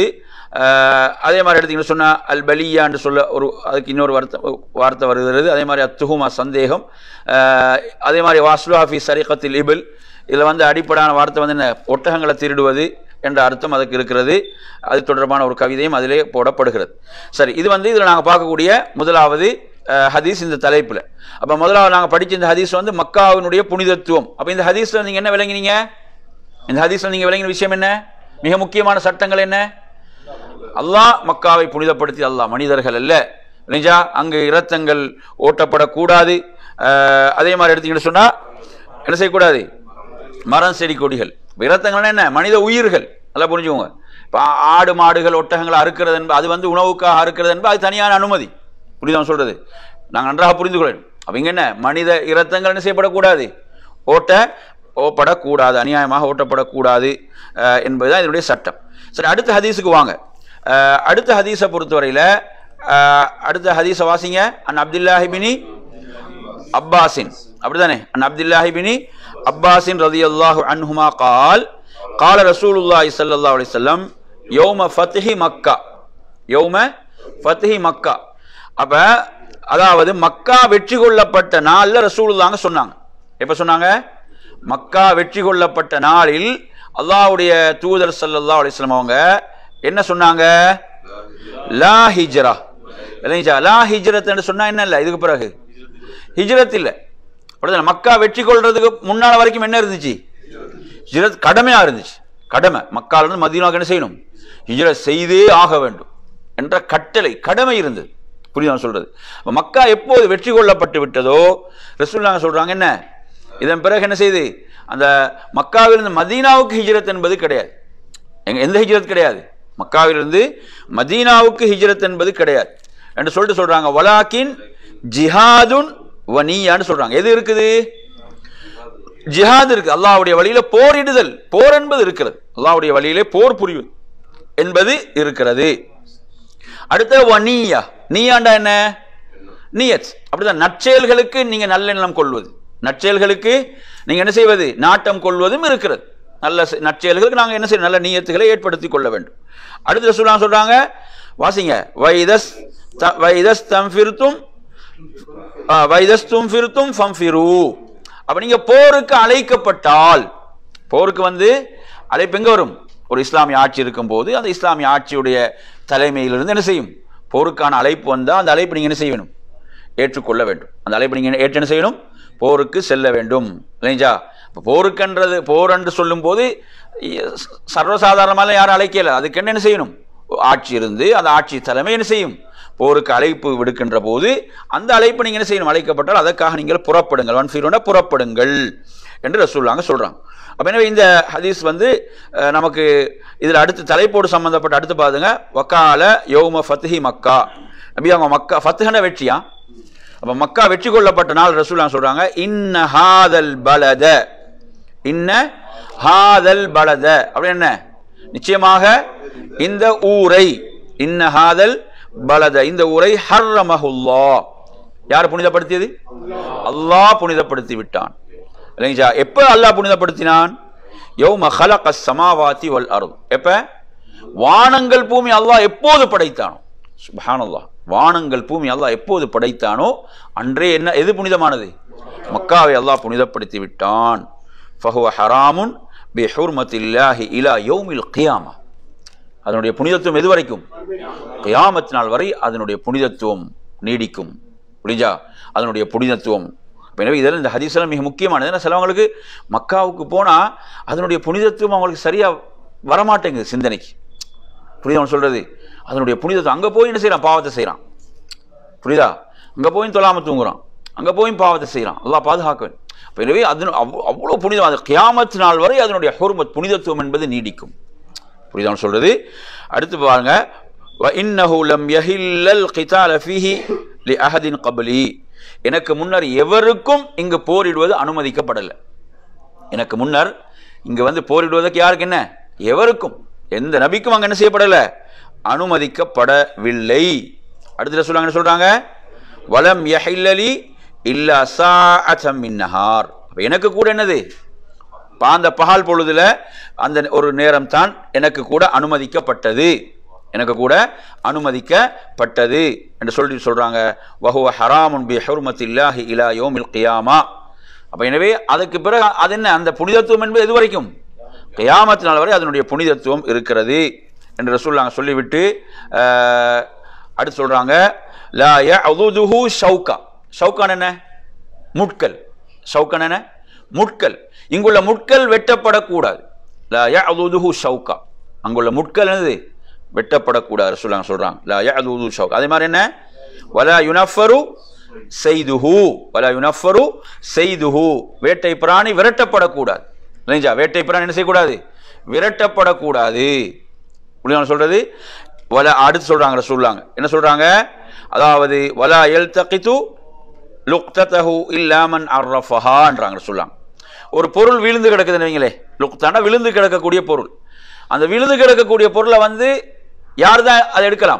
அஹ் அதே மாதிரி எடுத்தீங்கன்னு சொன்னா அல் பலியா என்று சொல்ல ஒரு அதுக்கு இன்னொரு வார்த்தை வார்த்தை வருகிறது அதே மாதிரி அத்துஹுமா சந்தேகம் அஹ் அதே மாதிரி வாஸ்லுஹாஃபி சரிகத்தில் இபில் இதில் வந்து அடிப்படையான வார்த்தை வந்து என்ன ஒட்டகங்களை திருடுவது என்ற அர்த்தம் அதுக்கு இருக்கிறது அது தொடர்பான ஒரு கவிதையும் அதிலே போடப்படுகிறது சரி இது வந்து இதில் நாங்கள் பார்க்கக்கூடிய முதலாவது அஹ், ஹதீஸ் இந்த தலைப்பில் அப்போ முதலாவது நாங்கள் படிச்ச இந்த ஹதீஸ் வந்து மக்காவினுடைய புனிதத்துவம் அப்போ இந்த ஹதீஸில் நீங்கள் என்ன விளங்கினீங்க இந்த ஹதீஸில் நீங்கள் விளங்கின விஷயம் என்ன மிக முக்கியமான சட்டங்கள் என்ன அல்லாஹ் மக்காவை புனிதப்படுத்தி அல்லாஹ் மனிதர்கள் அல்ல நிஜா அங்கு இரத்தங்கள் ஓட்டப்படக்கூடாது அஹ், அதே மாதிரி எடுத்தீங்கன்னு சொன்னா என்ன செய்யக்கூடாது மரம் செடி கொடிகள் இரத்தங்கள்னா என்ன மனித உயிர்கள் நல்லா புரிஞ்சுக்கோங்க இப்போ ஆடு மாடுகள் ஒட்டகங்களை அறுக்கிறது என்பது அது வந்து உணவுக்காக அறுக்கிறது என்பது அது தனியான அனுமதி புரியுதா நான் சொல்றது நாங்கள் நன்றாக புரிந்து கொள்ளணும் அவங்க என்ன மனித இரத்தங்கள் என்ன செய்யப்படக்கூடாது ஓட்ட ஓப்படக்கூடாது அநியாயமாக ஓட்டப்படக்கூடாது அஹ், என்பதுதான் இதனுடைய சட்டம் சரி அடுத்த ஹதீஸுக்கு வாங்க அஹ், அடுத்த ஹதீஸை பொறுத்தவரையில் அஹ், அடுத்த ஹதீஸை வாசிங்க அன் அப்துல்லாஹிபினி அப்பாஸின் அப்படிதானே அன் அப்துல்லாஹி பினி அப்பாஸின் ரதியல்லாஹு அன்ஹுமா கால் கால ரசூலுல்லாஹி ஸல்லல்லாஹு அலைஹி வஸல்லம் யௌம ஃபத்ஹி மக்கா யௌம ஃபத்ஹி மக்கா அப்ப அதாவது மக்கா வெற்றி கொள்ளப்பட்ட நாள்ல ரசூலுல்லாங்க சொன்னாங்க எப்ப சொன்னாங்க மக்கா வெற்றி கொள்ளப்பட்ட நாளில் அல்லாஹ்வுடைய தூதர் ஸல்லல்லாஹு அலைஹி வஸல்லம் அவங்க என்ன சொன்னாங்க லா ஹிஜ்ரா இல்லைங்களா லா ஹிஜ்ரத் சொன்னா என்ன இல்லை இதுக்கு பிறகு ஹிஜ்ரத் இல்லை அப்படிதானே மக்கா வெற்றி கொள்றதுக்கு முன்னால வரைக்கும் என்ன இருந்துச்சு ஹிஜ்ரத் கடமையா இருந்துச்சு கடமை மக்கால இருந்து மதீனாவுக்கு என்ன செய்யணும் ஹிஜ்ரத் செய்தே ஆக வேண்டும் என்ற கட்டளை கடமை இருந்தது புரியுதா நான் சொல்றது அப்ப மக்கா எப்போது வெற்றி கொள்ளப்பட்டு விட்டதோ ரசூலுல்லாஹ் சொல்றாங்க என்ன இதன் பிறகு என்ன செய்து அந்த மக்காவிலிருந்து மதீனாவுக்கு ஹிஜ்ரத் என்பது கிடையாது எங்க எந்த ஹிஜ்ரத் கிடையாது மக்காவிலிருந்து மதீனாவுக்கு ஹிஜ்ரத் என்பது கிடையாது என்று சொல்லிட்டு சொல்றாங்க வலாக்கின் ஜிஹாதுன் வனியான்னு சொல்றாங்க எது இருக்குது ஜிஹாத் இருக்கு அல்லாஹ்வுடைய வழியில போரிடுதல் போர் என்பது இருக்கிறது அல்லாஹ்வுடைய வழியிலே போர் புரிவது என்பது இருக்கிறது அடுத்த வனியா நீயாண்டா என்ன நியத் அப்படிதான் நற்செயல்களுக்கு நீங்க நல்லெண்ணம் கொள்வது நற்செயல்களுக்கு நீங்க என்ன செய்வது நாட்டம் கொள்வதும் இருக்கிறது நல்ல செ- நற்செயல்களுக்கு நாங்க என்ன செய்யணும் நல்ல நியத்துகளை ஏற்படுத்தி கொள்ள வேண்டும் அடுத்து ரசூலுல்லாஹ் சொல்றாங்க வாசிங்க வைதஸ் த- வைதஸ் தம்ஃபிர்தும் ஆ, வைதஸ் தும்ஃபிர்தும் ஃபம்ஃபிரு அப்ப நீங்க போருக்கு அழைக்கப்பட்டால் போருக்கு வந்து அழைப்பு எங்க வரும் ஒரு இஸ்லாமிய ஆட்சி இருக்கும்போது அந்த இஸ்லாமிய ஆட்சியுடைய தலைமையிலிருந்து என்ன செய்யும் போருக்கான அழைப்பு வந்தால் அந்த அழைப்பு நீங்க என்ன செய்ய வேணும் ஏற்றுக்கொள்ள வேண்டும் அந்த அழைப்பு நீங்க ஏற்று என்ன செய்யணும் போருக்கு செல்ல வேண்டும் இல்லைங்களா இப்போ போருக்கன்றது போர் என்று சொல்லும்போது இ- சர்வசாதாரணமாக யாரும் அழைக்கல அதுக்கு என்ன என்ன செய்யணும் ஆட்சி இருந்து அந்த ஆட்சி தலைமை என்ன செய்யும் போருக்கு அழைப்பு விடுக்கின்ற போது அந்த அழைப்பு நீங்க என்ன செய்யணும் அழைக்கப்பட்டால் அதற்காக நீங்கள் புறப்படுங்கள் ஒன் ஃபீரோட புறப்படுங்கள் என்று ரசூல்லாங்க சொல்றாங்க அப்ப எனவே இந்த ஹதீஸ் வந்து அஹ், நமக்கு இதுல அடுத்து தலைப்போடு சம்பந்தப்பட்ட அடுத்து பாருங்க வக்கால யௌம ஃபத்ஹி மக்கா நபி அவங்க மக்கா ஃபத்ஹன வெற்றியா அப்ப மக்கா வெற்றி கொள்ளப்பட்ட நாள் ரசூல்லா சொல்றாங்க இன்ன ஹாதல் பலத இன்ன ஹாதல் பலத அப்படி என்ன நிச்சயமாக இந்த ஊரை இன்ன ஹாதல் பலத இந்த ஊரை ஹர்ரமஹுல்லா யார் புனிதப்படுத்தியது அல்லாஹ் புனிதப்படுத்தி விட்டான் இல்லைங்களா எப்ப அல்லாஹ் புனிதப்படுத்தினான் யௌம ஹலக சமாவாத்தி வல் அருள் எப்ப வானங்கள் பூமி அல்லாஹ் எப்போது படைத்தானோ சுப்ஹானல்லாஹ் வானங்கள் பூமி அல்லாஹ் எப்போது படைத்தானோ அன்றே என்ன எது புனிதமானது மக்காவை அல்லாஹ் புனிதப்படுத்தி விட்டான் ஃபஹுவ ஹராமுன் பி ஹுர்மத்தில்லாஹி இலா யௌமில் கியாமா அதனுடைய புனிதத்துவம் எது வரைக்கும் கியாமத் நாள் வரை அதனுடைய புனிதத்துவம் நீடிக்கும் புரிஞ்சா அதனுடைய புனிதத்துவம் அப்ப எனவே இதெல்லாம் இந்த ஹதீஸ்லாம் மிக முக்கியமானது ஏன்னா சிலவங்களுக்கு மக்காவுக்கு போனால் அதனுடைய புனிதத்துவம் அவங்களுக்கு சரியா வரமாட்டேங்குது சிந்தனைக்கு புரியுதா அவன் சொல்றது அதனுடைய புனிதத்துவம் அங்கே போய் என்ன செய்கிறான் பாவத்தை செய்கிறான் புரியுதா அங்கே போய் தொழாம தூங்குறான் அங்கே போய் பாவத்தை செய்கிறான் அல்லாஹ் பாதுகாக்க அப்ப எனவே அது அவ்- அவ்வளவு புனிதம் அது கியாமத் நாள் வரை அதனுடைய ஹுர்மத் புனிதத்துவம் என்பது நீடிக்கும் புரியுதா அவன் சொல்றது அடுத்து பாருங்க வ இன்னஹு லம் யஹில்லல் கிதால ஃபீஹி லி அஹதின் கப்லி எனக்கு முன்னர் எவருக்கும் இங்கு போரிடுவது அனுமதிக்கப்படலை எனக்கு முன்னர் இங்க வந்து போரிடுவதற்கு யாருக்கு என்ன எவருக்கும் எந்த நபிக்கும் அங்க என்ன செய்யப்படல அனுமதிக்கப்படவில்லை அடுத்த சொல்றாங்க என்ன சொல்றாங்க வலம் யஹில்லலி இல்லா சாஅத்தம் மின் நஹார் அப்ப எனக்கு கூட என்னது பா- அந்த பகல் பொழுதுல அந்த ஒரு நேரம் தான் எனக்கு கூட அனுமதிக்கப்பட்டது எனக்கு கூட அனுமதிக்கப்பட்டது என்று சொல்லி சொல்றாங்க வஹுவ ஹராமுன் பி ஹுர்மத்தில்லாஹி இலா யௌமில் கியாமா அப்ப எனவே அதுக்கு பிறகு அது என்ன அந்த புனிதத்துவம் என்பது எது வரைக்கும் கியாமத் நாள் வரை அதனுடைய புனிதத்துவம் இருக்கிறது என்று ரசூலுல்லாஹ் சொல்லிவிட்டு அஹ், அடுத்து சொல்றாங்க லா யஅதுதுஹு ஷௌகா ஷௌகான் என்ன முட்கள் ஷௌகன் என்ன முட்கள் இங்குள்ள முட்கள் வெட்டப்படக்கூடாது லா யஅதுதுஹு ஷௌகா அங்குள்ள முட்கள் என்னது வெட்டப்படக்கூடாது ரசூலுல்லாஹ் சொல்றாங்க லா யஅதுது ஷௌகா அதே மாதிரி என்ன வலா யுனஃபரு செய்துஹு வலா யுனஃபரு செய்துஹு வேட்டை பிராணி விரட்டப்படக்கூடாது இல்லைங்களா வேட்டை பிரான் என்ன செய்யக்கூடாது விரட்டப்படக்கூடாது புரியுதா சொல்றது வல அடுத்து சொல்றாங்க சொல்லாங்க என்ன சொல்றாங்க அதாவது வலா எல் தகித்து லுக்ததஹு இல்லாமன் அர்ரஃபஹான்றாங்க சொல்லாங்க ஒரு பொருள் விழுந்து கிடக்குதுன்னு வைங்களே லுக்தானா விழுந்து கிடக்கக்கூடிய பொருள் அந்த விழுந்து கிடக்கக்கூடிய பொருளை வந்து யார் தான் அதை எடுக்கலாம்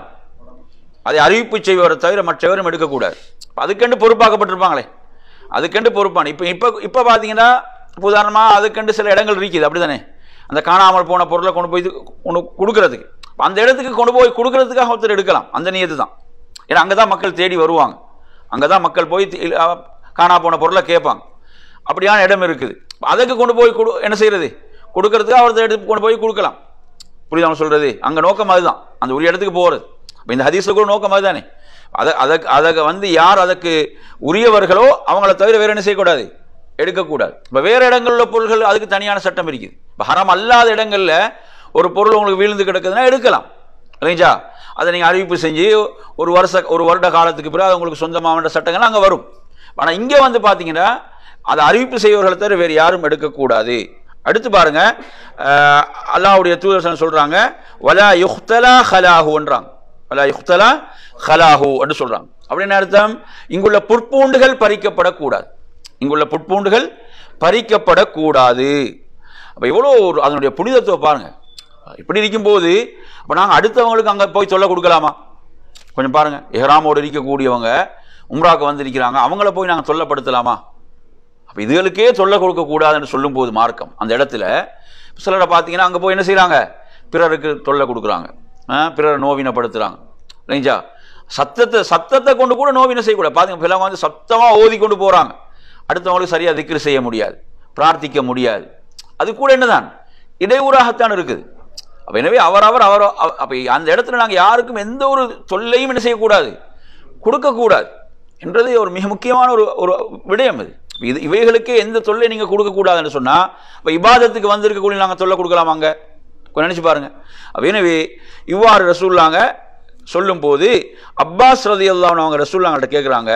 அதை அறிவிப்பு செய்வரை தவிர மற்றவரும் எடுக்கக்கூடாது அப்ப அதுக்கெண்டு பொறுப்பாக்கப்பட்டிருப்பாங்களே அதுக்கெண்டு பொறுப்பான இப்போ இப்போ இப்போ பார்த்தீங்கன்னா உதாரணமாக அதுக்கெண்டு சில இடங்கள் இருக்குது அப்படிதானே அந்த காணாமல் போன பொருளை கொண்டு போய் இது கொண்டு கொடுக்கறதுக்கு அப்ப அந்த இடத்துக்கு கொண்டு போய் கொடுக்கறதுக்காக ஒருத்தர் எடுக்கலாம் அந்த நியத்து தான் ஏன்னா அங்கே தான் மக்கள் தேடி வருவாங்க அங்கே தான் மக்கள் போய் தி- அ, காணா போன பொருளை கேட்பாங்க அப்படியான இடம் இருக்குது அதுக்கு கொண்டு போய் கொடு என்ன செய்யறது கொடுக்கறதுக்கு ஒருத்தர் எடுத்து கொண்டு போய் கொடுக்கலாம் புரியுதா அவன் சொல்றது அங்க நோக்கம் அதுதான் அந்த ஒரு இடத்துக்கு போறது அப்ப இந்த ஹதீஸ்ல கூட நோக்கம் அதுதானே அதை அதற்கு அதை வந்து யார் அதற்கு உரியவர்களோ அவங்கள தவிர வேற என்ன செய்யக்கூடாது எடுக்கக்கூடாது இப்ப வேற இடங்கள்ல உள்ள பொருள்கள் அதுக்கு தனியான சட்டம் இருக்குது இப்ப ஹரம் அல்லாத இடங்கள்ல ஒரு பொருள் உங்களுக்கு வீழ்ந்து கிடக்குதுன்னா எடுக்கலாம் இல்லைங்களா அதை நீங்க அறிவிப்பு செஞ்சு ஒரு வருஷ ஒரு வருட காலத்துக்கு பிறகு அது உங்களுக்கு சொந்தமான சட்டங்கள் அங்க வரும் ஆனா இங்க வந்து பாத்தீங்கன்னா அதை அறிவிப்பு செய்வர்களை தவிர வேறு யாரும் எடுக்கக்கூடாது அடுத்து பாருங்க அஹ், அல்லாஹ்வுடைய தூதர் சொல்றாங்க வலா யுஹ்தலா ஹலாஹுன்றாங்க வலா யுஹ்தலா ஹலாஹு என்று சொல்றாங்க அப்படின்னு அர்த்தம் இங்குள்ள புற்பூண்டுகள் பறிக்கப்படக்கூடாது இங்குள்ள புற்பூண்டுகள் பறிக்கப்படக்கூடாது அப்ப எவ்வளோ ஒரு அதனுடைய புனிதத்துவம் பாருங்க இப்படி இருக்கும்போது அப்ப நாங்க அடுத்தவங்களுக்கு அங்க போய் சொல்ல கொடுக்கலாமா கொஞ்சம் பாருங்க எஹ்ராமோடு இருக்கக்கூடியவங்க உம்ராக்கு வந்திருக்கிறாங்க அவங்கள போய் நாங்க சொல்லப்படுத்தலாமா அப்ப இதுகளுக்கே சொல்ல கொடுக்க கூடாதுன்னு சொல்லும்போது மார்க்கம் அந்த இடத்துல சிலரை பார்த்தீங்கன்னா அங்க போய் என்ன செய்றாங்க பிறருக்கு தொல்லை கொடுக்குறாங்க ஆ, பிறரை நோவினப்படுத்துறாங்க இல்லைங்களா சத்தத்தை சத்தத்தை கொண்டு கூட நோவினை செய்யக்கூடாது பாருங்க பிள்ளைங்க வந்து சத்தமா ஓதி கொண்டு போறாங்க அடுத்தவங்களுக்கு சரியா திக்ரு செய்ய முடியாது பிரார்த்திக்க முடியாது அது கூட என்னதான் இடையூறாகத்தான் இருக்குது அப்ப எனவே அவரவர் அவர் அவ- அப்ப அந்த இடத்துல நாங்க யாருக்கும் எந்த ஒரு தொல்லையும் என்ன செய்யக்கூடாது கொடுக்கக்கூடாது என்றது ஒரு மிக முக்கியமான ஒரு ஒரு விடயம் இது இது இவைகளுக்கே எந்த தொல்லை நீங்க கொடுக்க கூடாதுன்னு சொன்னா இப்ப இபாதத்துக்கு வந்திருக்கக்கூடிய நாங்க தொல்லை கொடுக்கலாமாங்க கொஞ்சம் நினைச்சு பாருங்க அப்ப எனவே இவ்வாறு ரசூல்லாங்க சொல்லும் போது அப்பாஸ் ரதி அவங்க ரசூல்லாங்கிட்ட கேட்குறாங்க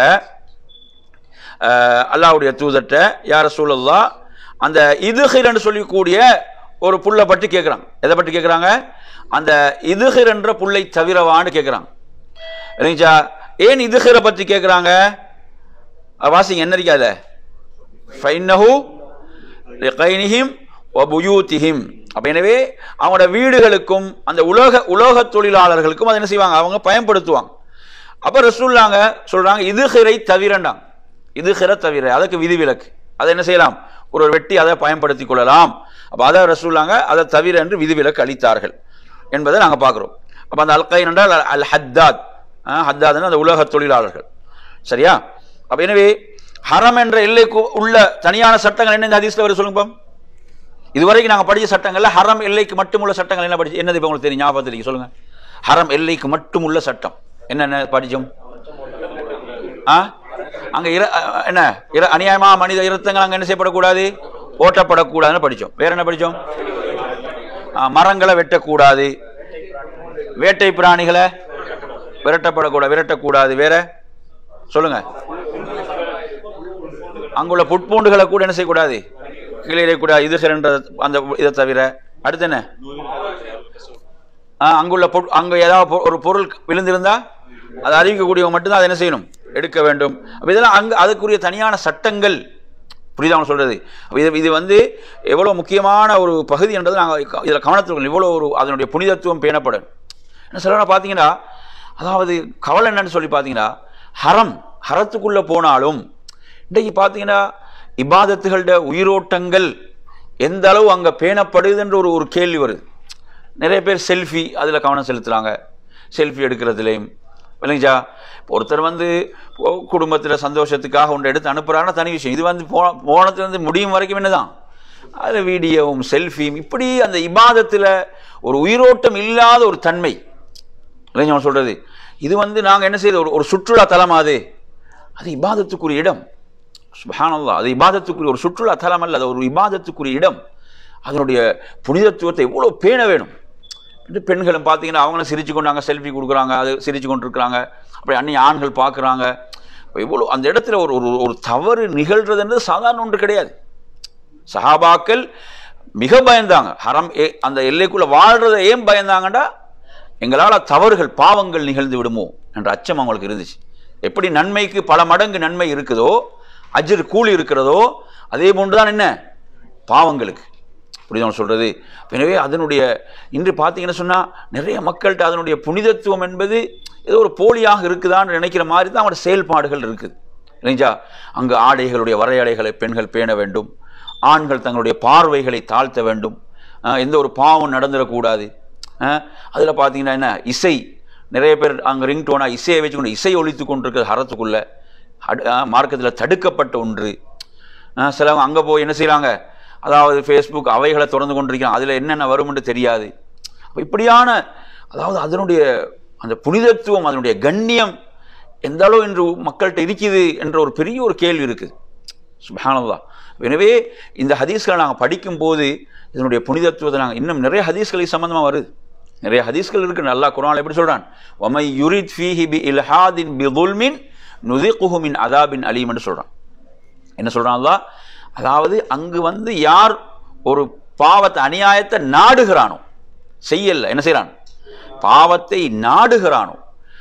அல்லாஹ்வுடைய தூதர்கிட்ட யார் ரசூலல்லா அந்த இதுஹிரன்னு சொல்லக்கூடிய ஒரு புல்லை பற்றி கேட்குறாங்க எதை பற்றி கேட்குறாங்க அந்த இதுஹிர் என்ற புல்லை தவிரவான்னு கேட்குறாங்க இல்லைங்களா ஏன் இதுஹிரை பற்றி கேட்குறாங்க வாசிங்க என்ன இருக்காத ஃபைன்னஹு லிகைனிஹிம் வபுயூத்திஹிம் அப்ப எனவே அவங்களோட வீடுகளுக்கும் அந்த உலோக உலோக தொழிலாளர்களுக்கும் அதை என்ன செய்வாங்க அவங்க பயன்படுத்துவாங்க அப்ப ரசூல்லாங்க சொல்றாங்க இதுகிறை தவிரண்டாங்க இதுகிற தவிர அதுக்கு விதிவிலக்கு அதை என்ன செய்யலாம் ஒரு ஒரு வெட்டி அதை பயன்படுத்திக் கொள்ளலாம் அப்ப அதை ரசூல்லாங்க அதை தவிர என்று விதிவிலக்கு அளித்தார்கள் என்பதை நாங்க பார்க்கிறோம் அப்ப அந்த அல்கைன் என்றால் அல்- அல் ஹத்தாத் அஹ், ஹத்தாத்னா அந்த உலக தொழிலாளர்கள் சரியா அப்ப எனவே ஹரம் என்ற எல்லைக்கு உள்ள தனியான சட்டங்கள் என்ன இந்த ஹதீஸ்ல வரும் சொல்லுங்க பாப்போம். இதுவரைக்கும் நாங்க படிச்ச சட்டங்கள்ல ஹரம் எல்லைக்கு மட்டும் உள்ள சட்டங்கள் என்ன படிச்சு என்னது இப்ப உங்களுக்கு தெரியும் ஞாபகத்தில் இருக்கு சொல்லுங்க ஹரம் எல்லைக்கு மட்டும் உள்ள சட்டம் என்னென்ன படிச்சோம் ஆ அங்க இர அ- என்ன இர அநியாயமா மனித இருத்தங்கள் அங்க என்ன செய்யப்படக்கூடாது ஓட்டப்படக்கூடாதுன்னு படிச்சோம் வேற என்ன படிச்சோம் ஆ, மரங்களை வெட்டக்கூடாது வேட்டை பிராணிகளை விரட்டப்படக்கூடாது விரட்டக்கூடாது வேற சொல்லுங்க அங்குள்ள புட்பூண்டுகளை கூட என்ன செய்யக்கூடாது கீழே கூட இது சிறந்த அந்த இதை தவிர அடுத்து என்ன ஆ, அங்குள்ள பொ- அங்க ஏதாவது பொ- ஒரு பொருள் விழுந்திருந்தா அதை அறிவிக்கக்கூடியவங்க மட்டும்தான் அதை என்ன செய்யணும் எடுக்க வேண்டும் அப்ப இதெல்லாம் அங்க அதுக்குரிய தனியான சட்டங்கள் புரியுதா அவங்க சொல்றது அப்ப இது இது வந்து எவ்வளவு முக்கியமான ஒரு பகுதி என்றது நாங்கள் இதில் கவனத்தில் இவ்வளவு ஒரு அதனுடைய புனிதத்துவம் பேணப்படும் என்ன சொல்ல பார்த்தீங்கன்னா அதாவது கவலை என்னன்னு சொல்லி பார்த்தீங்கன்னா ஹரம் ஹரத்துக்குள்ள போனாலும் இன்றைக்கு பார்த்தீங்கன்னா இபாதத்துகளோட உயிரோட்டங்கள் எந்த அளவு அங்கே பேணப்படுதுன்ற ஒரு ஒரு கேள்வி வருது நிறைய பேர் செல்ஃபி அதில் கவனம் செலுத்துகிறாங்க செல்ஃபி எடுக்கிறதுலையும் இல்லைங்களா ஒருத்தர் வந்து குடும்பத்தில் சந்தோஷத்துக்காக ஒன்று எடுத்து அனுப்புகிறாங்கன்னா தனி விஷயம் இது வந்து போன போனத்துலேருந்து முடியும் வரைக்கும் என்னதான் அதில் வீடியோவும் செல்ஃபியும் இப்படி அந்த இபாதத்தில் ஒரு உயிரோட்டம் இல்லாத ஒரு தன்மை இல்லைங்க அவன் சொல்றது இது வந்து நாங்கள் என்ன செய்யுது ஒரு ஒரு சுற்றுலா தலம் அது அது இபாதத்துக்குரிய இடம் சுபஹானல்லாஹ் அது இபாதத்துக்குரிய ஒரு சுற்றுலா தலம் அல்ல அது ஒரு இபாதத்துக்குரிய இடம் அதனுடைய புனிதத்துவத்தை எவ்வளோ பேண வேணும் இது பெண்களும் பார்த்தீங்கன்னா அவங்களும் சிரிச்சு கொண்டு அங்கே செல்ஃபி கொடுக்குறாங்க அது சிரிச்சு கொண்டு இருக்கிறாங்க அப்படி அன்னைய ஆண்கள் பார்க்குறாங்க எவ்வளோ அந்த இடத்துல ஒரு ஒரு ஒரு தவறு நிகழ்றதுன்றது சாதாரண ஒன்று கிடையாது சஹாபாக்கள் மிக பயந்தாங்க ஹரம் ஏ- அந்த எல்லைக்குள்ள வாழ்றதை ஏன் பயந்தாங்கடா எங்களால் தவறுகள் பாவங்கள் நிகழ்ந்து விடுமோ என்ற அச்சம் அவங்களுக்கு இருந்துச்சு எப்படி நன்மைக்கு பல மடங்கு நன்மை இருக்குதோ அஜிர் கூலி இருக்கிறதோ அதே போன்றுதான் என்ன பாவங்களுக்கு புரியுதா நான் சொல்றது எனவே அதனுடைய இன்று பார்த்தீங்கன்னு சொன்னா நிறைய மக்கள்கிட்ட அதனுடைய புனிதத்துவம் என்பது ஏதோ ஒரு போலியாக இருக்குதான்னு நினைக்கிற மாதிரி தான் அவங்களோட செயல்பாடுகள் இருக்குது இல்லைங்களா அங்கு ஆடைகளுடைய வரையறைகளை பெண்கள் பேண வேண்டும் ஆண்கள் தங்களுடைய பார்வைகளை தாழ்த்த வேண்டும் அஹ் எந்த ஒரு பாவம் நடந்துடக்கூடாது அதில் பார்த்தீங்கன்னா என்ன இசை நிறைய பேர் அங்கே ரிங் டோனாக இசையை வச்சுக்கொண்டு இசை ஒழித்து கொண்டிருக்கிற ஹரத்துக்குள்ள மார்க்கத்தில் தடுக்கப்பட்ட ஒன்று அஹ் சிலவங்க அங்கே போய் என்ன செய்கிறாங்க அதாவது ஃபேஸ்புக் அவைகளை திறந்து கொண்டிருக்கிறாங்க அதில் என்னென்ன வரும்னு தெரியாது அப்ப இப்படியான அதாவது அதனுடைய அந்த புனிதத்துவம் அதனுடைய கண்ணியம் எந்த அளவு இன்று மக்கள்கிட்ட இருக்குது என்ற ஒரு பெரிய ஒரு கேள்வி இருக்குது சுபஹானல்லா எனவே இந்த ஹதீஸ்களை நாங்கள் படிக்கும்போது இதனுடைய புனிதத்துவத்தை நாங்கள் இன்னும் நிறைய ஹதீஸ்களை சம்பந்தமாக வருது நிறைய ஹதீஸ்கள் இருக்கு நல்லா குரான் எப்படி சொல்றான் ஒமை யுரித் ஃபீஹி பி இல்ஹாதின் பி துல்மின் நுதிகுஹு மின் அதாபின் அலீம்னு சொல்றான் என்ன சொல்றான் அல்லாஹ் அதாவது அங்கு வந்து யார் ஒரு பாவத்தை அநியாயத்தை நாடுகிறானோ செய்யல என்ன செய்றான் பாவத்தை நாடுகிறானோ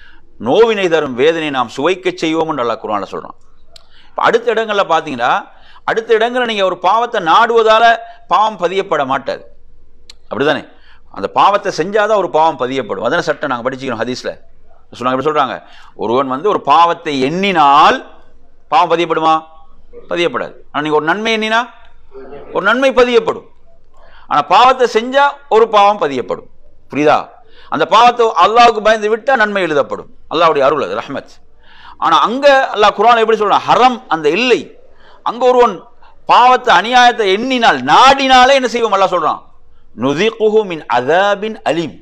நோவினை தரும் வேதனை நாம் சுவைக்கச் செய்வோம் என்று அல்லாஹ் குர்ஆன்ல சொல்றான் இப்ப அடுத்த இடங்கள்ல பாத்தீங்கன்னா அடுத்த இடங்கள்ல நீங்க ஒரு பாவத்தை நாடுவதால பாவம் பதியப்பட மாட்டாது அப்படிதானே அந்த பாவத்தை செஞ்சாதான் ஒரு பாவம் பதியப்படும் அதான சட்டம் நாங்க படிச்சுக்கிறோம் ஹதீஸ்ல சொன்னாங்க எப்படி சொல்றாங்க ஒருவன் வந்து ஒரு பாவத்தை எண்ணினால் பாவம் பதியப்படுமா பதியப்படாது ஆனா நீங்க ஒரு நன்மை எண்ணினா ஒரு நன்மை பதியப்படும் ஆனா பாவத்தை செஞ்சா ஒரு பாவம் பதியப்படும் புரியுதா அந்த பாவத்தை அல்லாஹ்வுக்கு பயந்து விட்டா நன்மை எழுதப்படும் அல்லாஹ்வுடைய அருள் அது ரஹ்மத் ஆனா அங்க அல்லாஹ் குர்ஆன் எப்படி சொல்றான் ஹரம் அந்த இல்லை அங்க ஒருவன் பாவத்தை அநியாயத்தை எண்ணினால் நாடினாலே என்ன செய்வோம் அல்லாஹ் சொல்றான் நுதிகுஹு மின் அதாபின் அலீம்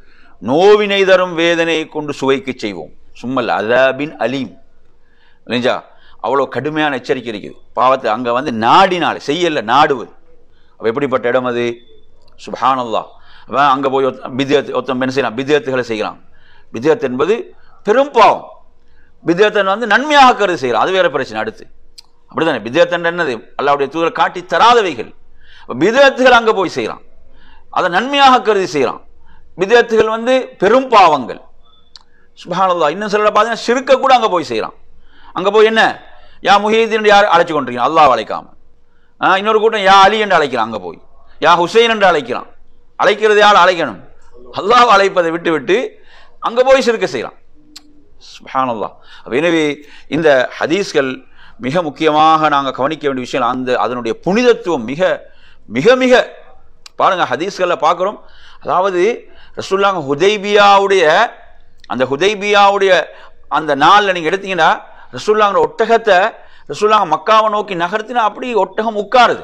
நோவினை தரும் வேதனையை கொண்டு சுவைக்கு செய்வோம் சும்மல் அதாபின் அலீம் இல்லைஞ்சா அவ்வளோ கடுமையான எச்சரிக்கை இருக்குது பாவத்தை அங்கே வந்து நாடினாலே செய்யல நாடுவது அப்போ எப்படிப்பட்ட இடம் அது சுபஹானல்லா அப்போ அங்கே போய் பிதியத் ஒருத்தன் என்ன செய்யலாம் பிதியத்துகளை செய்கிறான் பிதியத் என்பது பெரும் பாவம் பிதியத்தன் வந்து நன்மையாக கருதி செய்கிறான் அது வேற பிரச்சனை அடுத்து அப்படிதானே பிதியத்தன் என்னது அல்லாவுடைய தூதர் காட்டி தராதவைகள் பிதியத்துகள் அங்கே போய் செய்கிறான் அதை நன்மையாக கருதி செய்கிறான் பிதியத்துகள் வந்து பெரும் பாவங்கள் சுபஹானல்லா இன்னும் சிலர் பார்த்தீங்கன்னா சிறுக்க கூட அங்கே போய் செய்கிறான் அங்கே போய் என்ன யா முஹீதீன் யார் அழைச்சு கொண்டிருக்கீங்க அல்லாஹ் அழைக்காம ஆ, இன்னொரு கூட்டம் யா அலி என்று அழைக்கிறான் அங்கே போய் யா ஹுசைன் என்று அழைக்கிறான் அழைக்கிறது யார் அழைக்கணும் அல்லாஹ் அழைப்பதை விட்டு விட்டு அங்கே போய் சிறுக்க செய்கிறான் சுப்ஹானல்லாஹ் அப்ப எனவே இந்த ஹதீஸ்கள் மிக முக்கியமாக நாங்கள் கவனிக்க வேண்டிய விஷயம் அந்த அதனுடைய புனிதத்துவம் மிக மிக மிக பாருங்க ஹதீஸ்களில் பார்க்குறோம் அதாவது ரசூல்லாங்க ஹுதைபியாவுடைய அந்த ஹுதைபியாவுடைய அந்த நாளில் நீங்கள் எடுத்தீங்கன்னா ரசூல்லாங்கிற ஒட்டகத்தை ரசூல்லாங்க மக்காவை நோக்கி நகர்த்தினா அப்படி ஒட்டகம் உட்காருது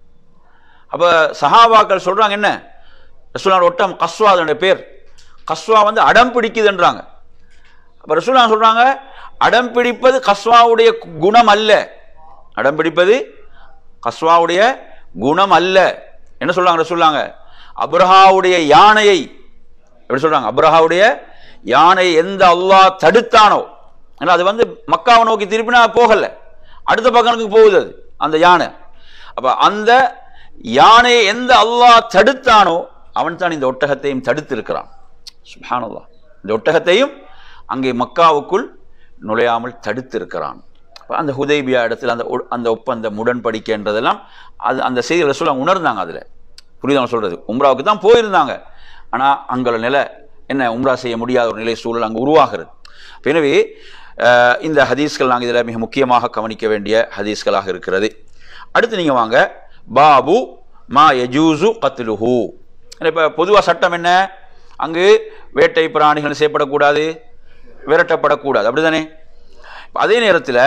அப்போ சஹாபாக்கள் சொல்றாங்க என்ன ரசூலாங்க ஒட்டகம் கஸ்வா அதனுடைய பேர் கஸ்வா வந்து அடம் பிடிக்குதுன்றாங்க அப்போ ரசூலா சொல்றாங்க அடம் பிடிப்பது கஸ்வாவுடைய குணம் அல்ல அடம் பிடிப்பது கஸ்வாவுடைய குணம் அல்ல என்ன சொல்றாங்க ரசூலாங்க அப்ரஹாவுடைய யானையை எப்படி சொல்றாங்க அப்ரஹாவுடைய யானை எந்த அல்லாஹ் தடுத்தானோ ஏன்னா அது வந்து மக்காவை நோக்கி திருப்பினா போகல அடுத்த பக்கத்துக்கு போகுது அது அந்த யானை அப்ப அந்த யானையை எந்த அல்லாஹ் தடுத்தானோ அவன் தான் இந்த ஒட்டகத்தையும் தடுத்திருக்கிறான் சுப்ஹானல்லாஹ் இந்த ஒட்டகத்தையும் அங்கே மக்காவுக்குள் நுழையாமல் தடுத்திருக்கிறான் அப்ப அந்த ஹுதைபியா இடத்துல அந்த ஒ- அந்த ஒப்பந்தம் உடன்படிக்கைன்றதெல்லாம் அது அந்த செய்தி ரசூலா உணர்ந்தாங்க அதில் புரியுதா நான் சொல்றது உம்ராவுக்கு தான் போயிருந்தாங்க ஆனால் அங்குள்ள நிலை என்ன உம்ரா செய்ய முடியாத ஒரு நிலை சூழல் அங்கே உருவாகிறது அப்ப எனவே அஹ், இந்த ஹதீஸ்கள் நாங்கள் இதில் மிக முக்கியமாக கவனிக்க வேண்டிய ஹதீஸ்களாக இருக்கிறது அடுத்து நீங்கள் வாங்க பாபு மா யஜூசு கத்லுஹு இப்போ பொதுவாக சட்டம் என்ன அங்கு வேட்டை பிராணிகள் செய்யப்படக்கூடாது விரட்டப்படக்கூடாது அப்படிதானே இப்ப அதே நேரத்தில்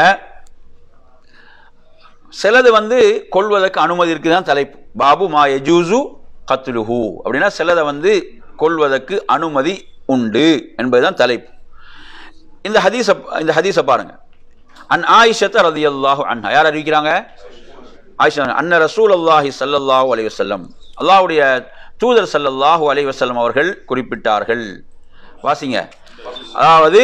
சிலது வந்து கொள்வதற்கு அனுமதி இருக்குதான் தலைப்பு பாபு மா யஜூசு கத்லுஹு அப்படின்னா சிலதை வந்து கொள்வதற்கு அனுமதி உண்டு என்பதுதான் தலைப்பு இந்த ஹதீஸ இந்த ஹதீஸை பாருங்க அன் ஆயிஷத்த ரதியல்லாஹு அன்ஹா யார் அறிவிக்கிறாங்க ஆயிஷா அன்ன ரசூல் அல்லாஹி ஸல்லல்லாஹு அலைஹி வஸல்லம் அல்லாஹ்வுடைய தூதர் ஸல்லல்லாஹு அலைஹி வஸல்லம் அவர்கள் குறிப்பிட்டார்கள் வாசிங்க அதாவது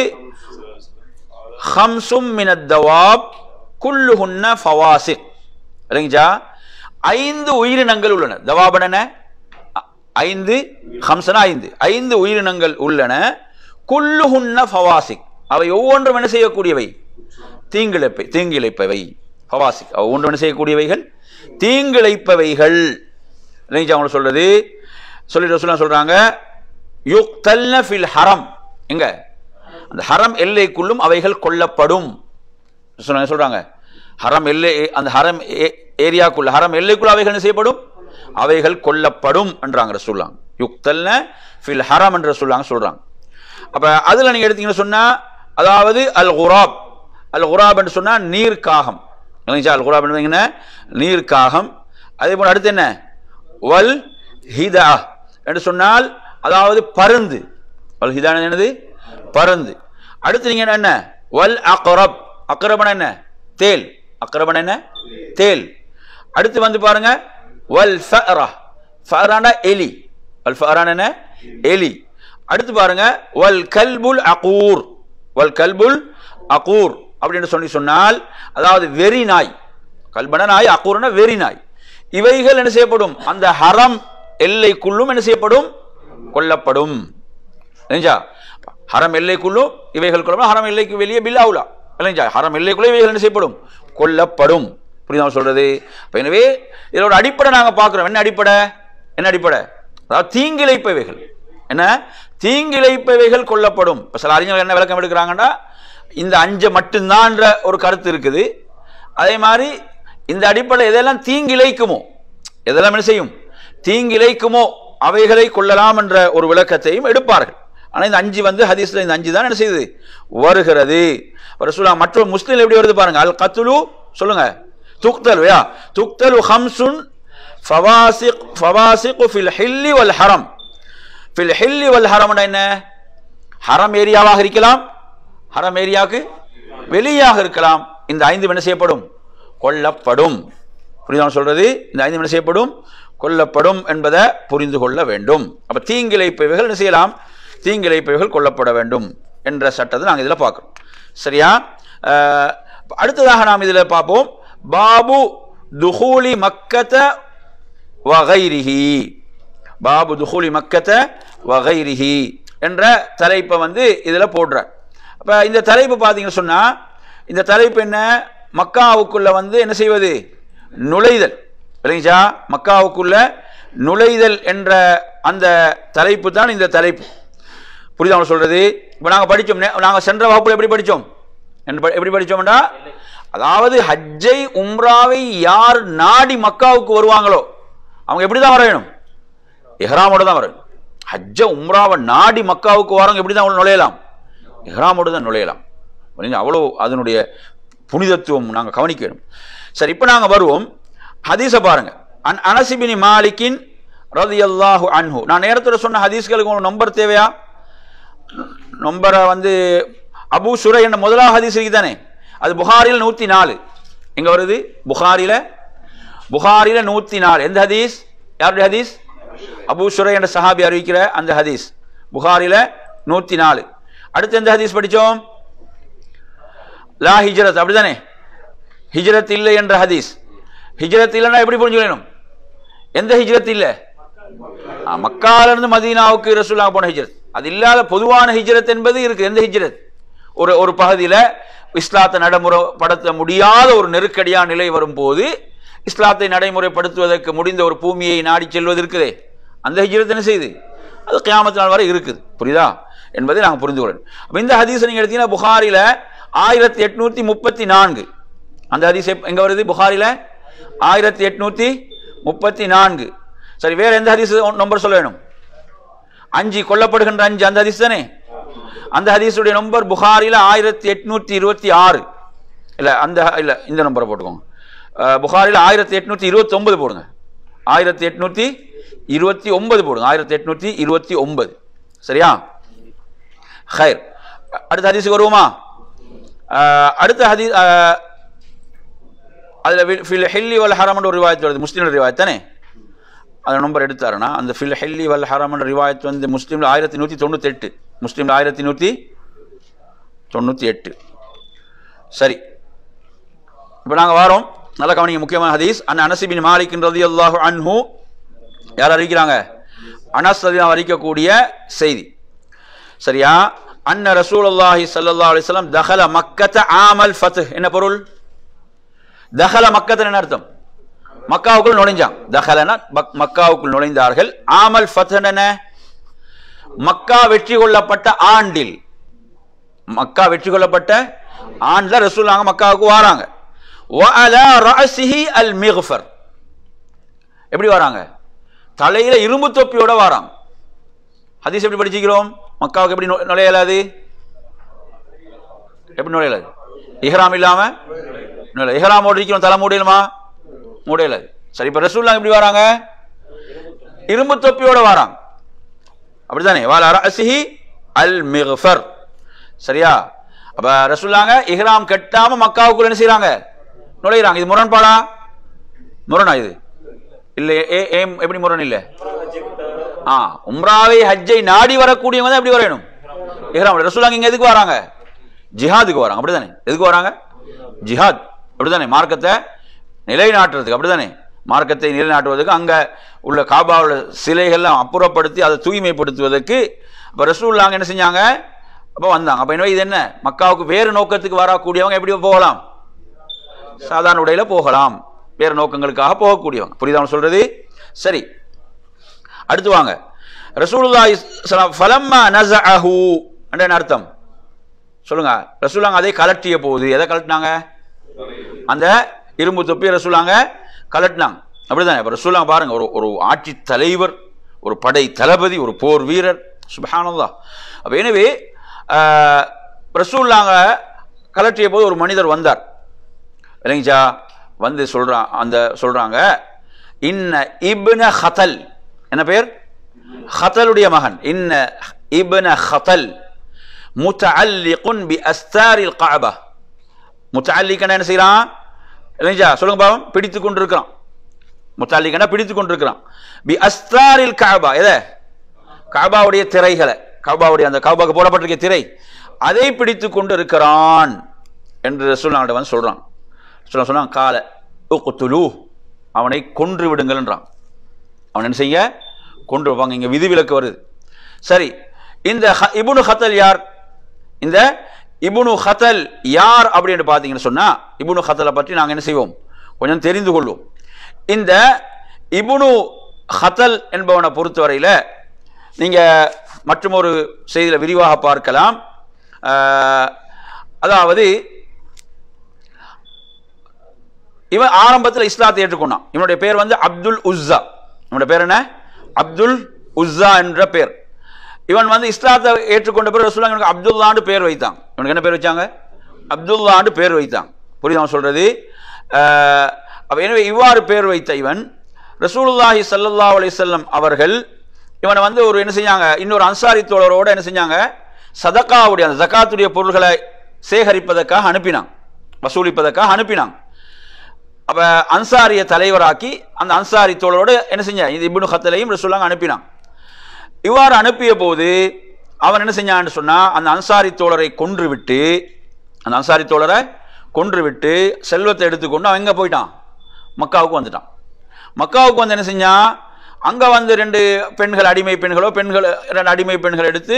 ஹம்சும் மினத் தவாப் குல்லுஹுன்ன ஃபவாசிக் இல்லைங்களா ஐந்து உயிரினங்கள் உள்ளன தவாபன ஐந்து ஹம்சனா ஐந்து ஐந்து உயிரினங்கள் உள்ளன குல்லுஹுன்ன ஃபவாசிக் அவை ஒவ்வொன்றும் என்ன செய்யக்கூடியவை தீங்கிழைப்பை தீங்கிழைப்பவை ஃபவாசிக் அவை ஒவ்வொன்றும் என்ன செய்யக்கூடியவைகள் தீங்கிழைப்பவைகள் இல்லைங்க அவங்க சொல்றது சொல்லி ரசூலா சொல்றாங்க யுக்தல்ன ஃபில் ஹரம் எங்க அந்த ஹரம் எல்லைக்குள்ளும் அவைகள் கொல்லப்படும் சொன்னாங்க சொல்றாங்க ஹரம் எல்லை அந்த ஹரம் ஏ- ஏரியாக்குள்ள ஹரம் எல்லைக்குள்ள அவைகள் என்ன செய்யப்படும் அவைகள் கொல்லப்படும் என்றாங்க ரசூல்லாங்க யுக்தல்ன ஃபில் ஹரம் என்று சொல்லாங்க சொல்றாங்க அப்ப அதுல நீங்க எடுத்தீங்கன்னு சொன்னா அதாவது அல் குராப் அல் குராப் என்று சொன்னா நீர்க்காகம் இல்லைங்களா அல் குராப் என்ன நீர்க்காகம் அதே போல அடுத்து என்ன வல் ஹிதா என்று சொன்னால் அதாவது பருந்து வல் ஹிதா என்னது பருந்து அடுத்து நீங்க என்ன வல் அக்ரப் அக்ரபன என்ன தேல் அக்ரபன என்ன தேல் அடுத்து வந்து பாருங்க வல் ஃபஅரா ஃபஅரானா எலி வல் ஃபஅரானா என்ன எலி அடுத்து பாருங்க வல் கல்புல் அகூர் வல் கல்புல் அகூர் அப்படின்னு சொல்லி சொன்னால் அதாவது வெறி நாய் கல்பன நாய் அகூர்னா வெறி நாய் இவைகள் என்ன செய்யப்படும் அந்த ஹரம் எல்லைக்குள்ளும் என்ன செய்யப்படும் கொல்லப்படும் இல்லைங்களா ஹரம் எல்லைக்குள்ளும் இவைகள் கொல்லப்படும் ஹரம் எல்லைக்கு வெளியே பில்லாவுலா இல்லைங்களா ஹரம் எல்லைக்குள்ளே இவைகள் என்ன செய்யப்படும் கொல்லப்படும் புரியுதா சொல்றது அப்ப எனவே இதோட அடிப்படை நாங்க பார்க்கிறோம் என்ன அடிப்படை என்ன அடிப்படை அதாவது தீங்கிழைப்பவைகள் என்ன தீங்கிழைப்பவைகள் கொல்லப்படும் இப்ப சில அறிஞர்கள் என்ன விளக்கம் எடுக்கிறாங்கன்னா இந்த அஞ்சு மட்டும்தான்ற ஒரு கருத்து இருக்குது அதே மாதிரி இந்த அடிப்படை எதெல்லாம் தீங்கிழைக்குமோ எதெல்லாம் என்ன செய்யும் தீங்கிழைக்குமோ அவைகளை கொள்ளலாம் என்ற ஒரு விளக்கத்தையும் எடுப்பார்கள் ஆனா இந்த அஞ்சு வந்து ஹதீஸ்ல இந்த அஞ்சு தான் என்ன செய்யுது வருகிறது ரசூலா மற்றொரு முஸ்லீம் எப்படி வருது பாருங்க அல் கத்துலு சொல்லுங்க துக்தலு யா துக்தலு ஹம்சுன் ஃபவாசிக் ஃபவாசிக் ஃபில் ஹில்லி வல் ஹரம் ஃபில் ஹில்லி வல் ஹரம்னா என்ன ஹரம் ஏரியாவாக இருக்கலாம் ஹரம் ஏரியாவுக்கு வெளியாக இருக்கலாம் இந்த ஐந்து என்ன செய்யப்படும் கொல்லப்படும் புரியுதா சொல்றது இந்த ஐந்து என்ன செய்யப்படும் கொல்லப்படும் என்பதை புரிந்து கொள்ள வேண்டும் அப்ப தீங்கிழைப்பவைகள் என்ன செய்யலாம் தீங்கிழைப்பவைகள் கொல்லப்பட வேண்டும் என்ற சட்டத்தை நாங்கள் இதில் பார்க்கிறோம் சரியா அஹ், அடுத்ததாக நாம் இதில் பார்ப்போம் பாபு துஹூலி மக்கத்த வகைரிஹி பாபு துஹூலி மக்கத்த வகைரிஹி என்ற தலைப்பை வந்து இதில் போடுறார் அப்போ இந்த தலைப்பு பார்த்தீங்கன்னு சொன்னால் இந்த தலைப்பு என்ன மக்காவுக்குள்ள வந்து என்ன செய்வது நுழைதல் இல்லைங்களா மக்காவுக்குள்ள நுழைதல் என்ற அந்த தலைப்பு தான் இந்த தலைப்பு புரியுதா அவங்க சொல்றது இப்போ நாங்கள் படித்தோம் நாங்கள் சென்ற வகுப்புல எப்படி படித்தோம் எப்படி படித்தோம்டா அதாவது ஹஜ்ஜை உம்ராவை யார் நாடி மக்காவுக்கு வருவாங்களோ அவங்க எப்படி தான் வரையணும் இஹ்ராமோட தான் வரணும் ஹஜ்ஜ உம்ராவை நாடி மக்காவுக்கு வரவங்க எப்படி தான் அவங்க நுழையலாம் இஹ்ராமோடு தான் நுழையலாம் புரியுதா? அவ்வளோ அதனுடைய புனிதத்துவம் நாங்கள் கவனிக்க வேணும் சரி இப்போ நாங்கள் வருவோம் ஹதீஸை பாருங்க அன் அனசிபினி மாலிக்கின் ரதியல்லாஹு அன்ஹு நான் நேரத்தில் சொன்ன ஹதீஸ்களுக்கு உங்களுக்கு நம்பர் தேவையா நம்பரை வந்து அபு சுரை என்ற முதலாவது ஹதீஸ் இருக்கு தானே அது புகாரில் நூற்றி நாலு எங்கே வருது புகாரில புகாரில நூற்றி நாலு எந்த ஹதீஸ் யாருடைய ஹதீஸ் அபு சுரை என்ற சஹாபி அறிவிக்கிற அந்த ஹதீஸ் புகாரில நூற்றி நாலு அடுத்து எந்த ஹதீஸ் படித்தோம் லா ஹிஜ்ரத் அப்படிதானே ஹிஜ்ரத் இல்லை என்ற ஹதீஸ் ஹிஜ்ரத் இல்லைன்னா எப்படி புரிஞ்சுக்கணும் எந்த ஹிஜ்ரத் இல்லை ஆ, மக்கால இருந்து மதீனாவுக்கு ரசூலா போன ஹிஜ்ரத் அது இல்லாத பொதுவான ஹிஜ்ரத் என்பது இருக்கு எந்த ஹிஜ்ரத் ஒரு ஒரு பகுதியில இஸ்லாத்தை நடைமுறைப்படுத்த முடியாத ஒரு நெருக்கடியான நிலை வரும்போது இஸ்லாத்தை நடைமுறைப்படுத்துவதற்கு முடிந்த ஒரு பூமியை நாடி செல்வது இருக்குதே அந்த ஹிஜ்ரத் என்ன செய்யுது அது கியாமத்து நாள் வரை இருக்குது புரியுதா என்பதை நாங்கள் புரிந்து கொள்ளணும் அப்ப இந்த ஹதீஸை நீங்க எடுத்தீங்கன்னா புகாரில ஆயிரத்தி எட்நூத்தி முப்பத்தி நான்கு அந்த ஹதீஸ் எப்- எங்க வருது புகாரில ஆயிரத்தி எட்நூத்தி முப்பத்தி நான்கு சரி வேற எந்த ஹதீஸ் நம்பர் சொல்ல வேணும் அஞ்சு கொல்லப்படுகின்ற அஞ்சு அந்த ஹதீஸ் தானே அந்த ஹதீஸுடைய நம்பர் புகாரில ஆயிரத்தி எட்நூத்தி இருபத்தி ஆறு இல்ல அந்த இல்ல இந்த நம்பரை போட்டுக்கோங்க அஹ், புகாரில ஆயிரத்தி எட்நூத்தி இருபத்தி ஒன்பது போடுங்க ஆயிரத்தி எட்நூத்தி இருபத்தி ஒன்பது போடுங்க ஆயிரத்தி எட்நூத்தி இருபத்தி ஒன்பது சரியா ஹைர் அடுத்த ஹதீஸுக்கு வருவோமா அஹ், அடுத்த ஹதீஸ் அஹ், அதுல வில்- ஃபில் ஹில்லி வல் ஹரம்னு ஒரு ரிவாயத் வருது முஸ்லீம் ரிவாயத் தானே அந்த நம்பர் எடுத்தாருன்னா அந்த ஃபில் ஹில்லி வல் ஹரம்ன்ற ரிவாயத் வந்து முஸ்லீம்ல ஆயிரத்தி நூற்றி தொண்ணூற்றி எட்டு முஸ்லீம்ல ஆயிரத்தி நூற்றி தொண்ணூற்றி எட்டு சரி இப்போ நாங்கள் வரோம் நல்ல கவனிங்க முக்கியமான ஹதீஸ் அன் அனசிபின் மாலிக் ரலியல்லாஹு அன்ஹு யார் அறிவிக்கிறாங்க அனஸ் ரலியல்லாஹு அறிவிக்கக்கூடிய செய்தி சரியா அன்ன ரசூலுல்லாஹி ஸல்லல்லாஹு அலைஹி வஸல்லம் தஹல மக்கத்த ஆமல் ஃபத்ஹ் என்ன பொருள் தஹல மக்கத்தன் என்ன அர்த்தம் மக்காவுக்குள் நுழைஞ்சான் தஹலனா மக்- மக்காவுக்குள் நுழைந்தார்கள் ஆமல் ஃபத்ஹ் என்ன மக்கா வெற்றி கொள்ளப்பட்ட ஆண்டில் மக்கா வெற்றி கொள்ளப்பட்ட ஆண்டுல ரசூலாங்க மக்காவுக்கு வராங்க வஅலா ரஅஸிஹி அல் மிக்ஃபர் எப்படி வராங்க தலையில இரும்பு தொப்பியோட வராங்க ஹதீஸ் எப்படி படிச்சுக்கிறோம் மக்காவுக்கு எப்படி நு- நுழையலாது எப்படி நுழையலாது இஹ்ராம் இல்லாம நுழையல இஹ்ராம் இருக்கிறோம் தலை மூடையிலுமா மூடையலாது சரி இப்ப ரசூலுல்லாஹ் எப்படி வராங்க இரும்பு தொப்பியோட வராங்க அப்படித்தானே வால ரஅஸிஹி அல் மிக்ஃபர் சரியா அப்ப ரசூலுல்லாங்க இஹ்ராம் கட்டாம மக்காவுக்குள்ள என்ன செய்றாங்க நுழையிறாங்க இது முரண்பாடா முரணா இது இல்ல ஏ ஏம் எப்படி முரண் இல்ல ஆ உம்ராவை ஹஜ்ஜை நாடி வரக்கூடியவங்க தான் எப்படி வரணும் இஹ்ராம் ரசூலுல்லாங்க இங்க எதுக்கு வராங்க ஜிஹாதுக்கு வராங்க அப்படிதானே எதுக்கு வராங்க ஜிஹாத் அப்படிதானே மார்க்கத்தை நிலைநாட்டுறதுக்கு அப்படிதானே மார்க்கத்தை நிலைநாட்டுவதற்கு அங்க உள்ள காபாவுல சிலைகள்லாம் அப்புறப்படுத்தி அதை தூய்மைப்படுத்துவதற்கு அப்ப ரசூலுல்லாங்க என்ன செஞ்சாங்க அப்ப வந்தாங்க அப்ப எனவே இது என்ன மக்காவுக்கு வேறு நோக்கத்துக்கு வரக்கூடியவங்க எப்படி போகலாம் சாதாரண உடையில போகலாம் வேறு நோக்கங்களுக்காக போகக்கூடியவங்க புரியுதா நான் சொல்றது சரி அடுத்து வாங்க ரசூலுல்லாஹி ஸல்லல்லாஹு ஃபலம்மா நஸஅஹு என்ற என்ன அர்த்தம் சொல்லுங்க ரசூலாங்க அதை கலட்டிய போது எதை கலட்டினாங்க அந்த இரும்பு தொப்பி ரசூலாங்க கலட்டினாங்க அப்படிதானே இப்ப ரசூலாங்க பாருங்க ஒரு ஒரு ஆட்சி தலைவர் ஒரு படை தளபதி ஒரு போர் வீரர் சுபஹானல்லாஹ் அப்ப எனவே ஆஹ், ரசூலுல்லாங்க கலட்டிய போது ஒரு மனிதர் வந்தார் இல்லைங்கச்சா வந்து சொல்றான் அந்த சொல்றாங்க இன்ன இப்ன ஹதல் என்ன பேர் ஹதலுடைய மகன் இன்ன இப்ன ஹதல் முத்தஅல்லிகுன் பி அஸ்தாரில் கஅபா முத்தஅல்லிகனா என்ன செய்றான் இல்லைங்கச்சா சொல்லுங்க பாவம் பிடித்து கொண்டிருக்கிறான் முத்தஅல்லிகனா பிடித்து கொண்டிருக்கிறான் பி அஸ்தாரில் கஅபா எதை கஅபாவுடைய திரைகளை கஅபாவுடைய அந்த கஅபாக்கு போடப்பட்டிருக்க திரை அதை பிடித்து கொண்டு இருக்கிறான் என்று ரசூலுல்லாஹ் வந்து சொல்றான் சொல்ல சொன்னான் கால உக்துலு அவனை கொன்று விடுங்கள்ன்றான் அவன் என்ன செய்ய கொன்று வைப்பாங்க இங்க விதிவிலக்கு வருது சரி இந்த ஹ- இப்னு ஹத்தல் யார் இந்த இப்னு ஹத்தல் யார் அப்படின்னு பார்த்தீங்கன்னு சொன்னா இப்னு ஹத்தலை பற்றி நாங்கள் என்ன செய்வோம் கொஞ்சம் தெரிந்து கொள்வோம் இந்த இப்னு ஹத்தல் என்பவனை பொறுத்தவரையில் நீங்க மற்றும் ஒரு செய்தியில் விரிவாக பார்க்கலாம் ஆஹ், அதாவது இவன் ஆரம்பத்தில் இஸ்லாத்தை ஏற்றுக்கொண்டான் இவனுடைய பேர் வந்து அப்துல் உஸ்ஸா இவனுடைய பேர் என்ன அப்துல் உஸ்ஸா என்ற பேர் இவன் வந்து இஸ்லாத்தை ஏற்றுக்கொண்ட பிறகு ரசூலுல்லாஹ் இவனுக்கு அப்துல்லான்னு பேர் வைத்தான் இவனுக்கு என்ன பேர் வச்சாங்க அப்துல்லான்னு பேர் வைத்தான் புரியுதா அவன் சொல்றது ஆஹ், அப்ப எனவே இவ்வாறு பேர் வைத்த இவன் ரசூலுல்லாஹி ஸல்லல்லாஹு அலைஹி வஸல்லம் அவர்கள் இவனை வந்து ஒரு என்ன செஞ்சாங்க இன்னொரு அன்சாரி தோழரோட என்ன செஞ்சாங்க சதக்காவுடைய அந்த ஜகாத்துடைய பொருள்களை சேகரிப்பதற்காக அனுப்பினான் வசூலிப்பதற்காக அனுப்பினான் அப்ப அன்சாரிய தலைவராக்கி அந்த அன்சாரி தோழரோடு என்ன செஞ்சான் இது இப்னு ஹத்தலையும் ரசூலுல்லாஹ் அனுப்பினான் இவ்வாறு அனுப்பிய போது அவன் என்ன செஞ்சான்னு சொன்னா அந்த அன்சாரி தோழரை கொன்று விட்டு அந்த அன்சாரி தோழரை கொன்று விட்டு செல்வத்தை எடுத்துக்கொண்டு அவன் எங்க போயிட்டான் மக்காவுக்கு வந்துட்டான் மக்காவுக்கு வந்து என்ன செஞ்சான் அங்க வந்து ரெண்டு பெண்கள் அடிமை பெண்களோ பெண்கள் ரெண்டு அடிமை பெண்கள் எடுத்து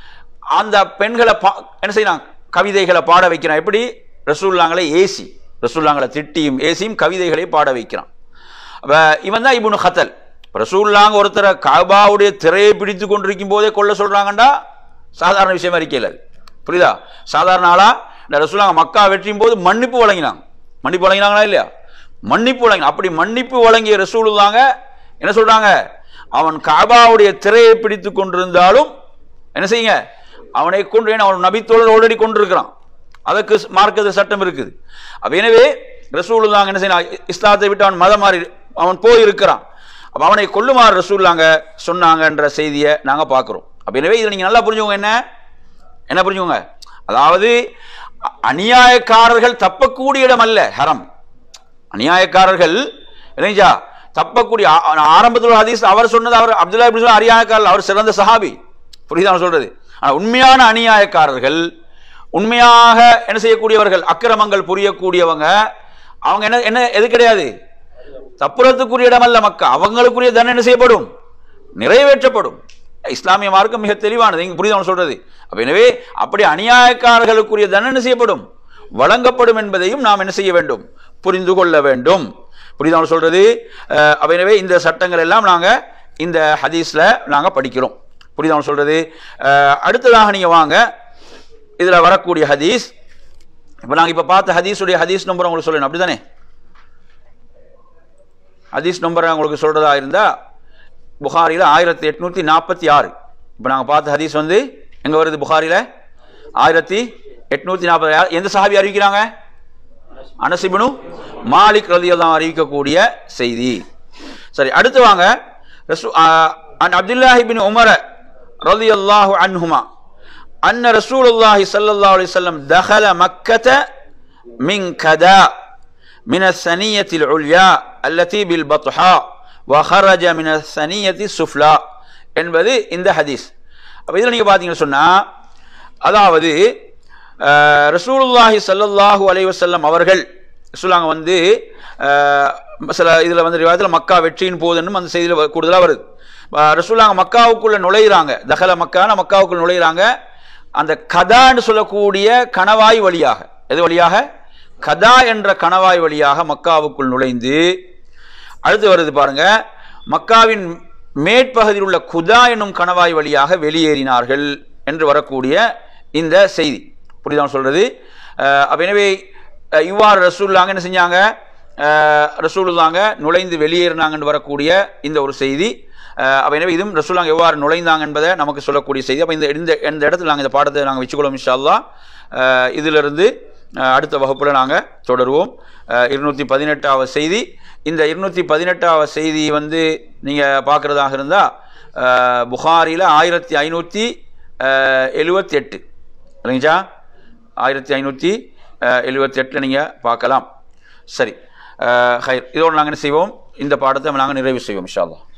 அந்த பெண்களை பா என்ன செய்யறான் கவிதைகளை பாட வைக்கிறான் எப்படி ரசூல்லாங்களை ஏசி ரசூல்லாங்களை திட்டியும் ஏசியும் கவிதைகளை பாட வைக்கிறான் அப்ப இவன் தான் இப்னு ஹத்தல் ரசூல்லாங்க ஒருத்தரை காபாவுடைய திரையை பிடித்து கொண்டிருக்கும் போதே கொல்ல சொல்றாங்கண்டா சாதாரண விஷயமா இருக்கையில் அது புரியுதா சாதாரண ஆளா இந்த ரசூலாங்க மக்கா வெற்றியும் போது மன்னிப்பு வழங்கினாங்க மன்னிப்பு வழங்கினாங்களா இல்லையா மன்னிப்பு வழங்கின அப்படி மன்னிப்பு வழங்கிய ரசூலுல்லாங்க என்ன சொல்றாங்க அவன் காபாவுடைய திரையை பிடித்து கொண்டிருந்தாலும் என்ன செய்யுங்க அவனை கொண்டு ஏன்னா அவன் நபித்தோழர் ஆல்ரெடி கொண்டிருக்கிறான் அதற்கு மார்க்கத்து சட்டம் இருக்குது அப்ப எனவே ரசூலுல்லாங்க என்ன செய்யலாம் இஸ்லாத்தை விட்டு அவன் மதம் மாறி அவன் போயிருக்கிறான் அப்ப அவனை கொல்லுமாறு ரசூலுல்லாங்க சொன்னாங்கன்ற செய்தியை நாங்க பார்க்கிறோம் அப்ப எனவே இதை நீங்க நல்லா புரிஞ்சுக்கோங்க என்ன என்ன புரிஞ்சுக்கோங்க அதாவது அ- அநியாயக்காரர்கள் தப்பக்கூடிய இடம் அல்ல ஹரம் அநியாயக்காரர்கள் இல்லைங்களா தப்பக்கூடிய ஆ- ஆ- ஆரம்பத்தில் ஒரு ஹதீஸ் அவர் சொன்னது அவர் அப்துல்லா இப்னு சொல்ல அநியாயக்காரர் அவர் சிறந்த சஹாபி புரியுதா நான் சொல்றது ஆனா உண்மையான அநியாயக்காரர்கள் உண்மையாக என்ன செய்யக்கூடியவர்கள் அக்கிரமங்கள் புரியக்கூடியவங்க அவங்க என்ன என்ன எது கிடையாது தப்புறத்துக்குரிய இடம் அல்ல மக்கா அவங்களுக்குரிய தண்டனை என்ன செய்யப்படும் நிறைவேற்றப்படும் இஸ்லாமிய மார்க்கம் மிக தெளிவானது இங்க புரியுது அவன் சொல்றது அப்ப எனவே அப்படி அநியாயக்காரர்களுக்குரிய தண்டனை செய்யப்படும் வழங்கப்படும் என்பதையும் நாம் என்ன செய்ய வேண்டும் புரிந்து கொள்ள வேண்டும் புரியுது அவன் சொல்றது அஹ், அப்ப எனவே இந்த சட்டங்கள் எல்லாம் நாங்க இந்த ஹதீஸ்ல நாங்க படிக்கிறோம் புரியுது அவன் சொல்றது அஹ், அடுத்ததாக நீங்க வாங்க இதுல வரக்கூடிய ஹதீஸ் இப்ப நாங்க இப்ப பார்த்த ஹதீஸுடைய ஹதீஸ் நம்பர் உங்களுக்கு சொல்லணும் அப்படிதானே ஹதீஸ் நம்பர் உங்களுக்கு சொல்றதா இருந்தா புகாரில ஆயிரத்தி எட்நூத்தி நாற்பத்தி ஆறு இப்போ நாங்கள் பார்த்த ஹதீஸ் வந்து எங்க வருது புகாரில ஆயிரத்தி எட்நூத்தி நாற்பது எந்த சஹாபி அறிவிக்கிறாங்க அனசிபனு மாலிக் ரலியல்லாஹு அறிவிக்கக்கூடிய செய்தி சரி அடுத்து வாங்க ரசூ- ஆ, அன் அப்துல்லாஹி பின் உமர ரலியல்லாஹு அன்ஹுமா அன்ன ரசூலுல்லாஹி ஸல்லல்லாஹு அலைஹி வஸல்லம் தஹல மக்கத மின் கதா من الثنية العليا التي بالبطحاء وخرج من الثنية السفلى என்பது இந்த ஹதீஸ் அப்ப இதில் நீங்க பார்த்தீங்கன்னு சொன்னா அதாவது அஹ், ரசூலுல்லாஹி ஸல்லல்லாஹு அலைஹி வஸல்லம் அவர்கள் ரசூலாங்க வந்து அஹ், சில இதுல வந்து ரிவாயத்தில் மக்கா வெற்றியின் போதுன்னு அந்த செய்தியில் கூடுதலாக வருது அஹ், ரசூலாங்க மக்காவுக்குள்ள நுழையிறாங்க தஹல மக்கான மக்காவுக்குள்ள நுழையிறாங்க அந்த கதான்னு சொல்லக்கூடிய கணவாய் வழியாக எது வழியாக கதா என்ற கணவாய் வழியாக மக்காவுக்குள் நுழைந்து அடுத்து வருது பாருங்க மக்காவின் மேற்பகுதியில் உள்ள குதா என்னும் கணவாய் வழியாக வெளியேறினார்கள் என்று வரக்கூடிய இந்த செய்தி புரியுதா நான் சொல்றது அஹ் அப்ப எனவே அஹ் இவ்வாறு ரசூல்லாங்க என்ன செஞ்சாங்க அஹ் ரசூலுல்லாங்க நுழைந்து வெளியேறினாங்கன்னு வரக்கூடிய இந்த ஒரு செய்தி அஹ் அப்ப எனவே இதுவும் ரசூல்லாங்க எவ்வாறு நுழைந்தாங்க என்பதை நமக்கு சொல்லக்கூடிய செய்தி அப்ப இந்த இந்த இந்த இடத்துல நாங்கள் இந்த பாடத்தை நாங்கள் வச்சுக்கொள்வோம் இன்ஷா அல்லாஹ் அஹ் இதிலிருந்து அஹ் அடுத்த வகுப்புல நாங்கள் தொடருவோம் அஹ் இருநூத்தி பதினெட்டாவது செய்தி இந்த இருநூத்தி பதினெட்டாவது செய்தி வந்து நீங்கள் பார்க்குறதாக இருந்தால் புகாரியில் ஆயிரத்தி ஐநூற்றி எழுபத்தி எட்டு இல்லைங்களா ஆயிரத்தி ஐநூற்றி எழுபத்தி எட்டில் நீங்கள் பார்க்கலாம் சரி அஹ் ஹைர் இதோடு நாங்கள் என்ன செய்வோம் இந்த பாடத்தை நாங்கள் நிறைவு செய்வோம் இன்ஷா அல்லாஹ்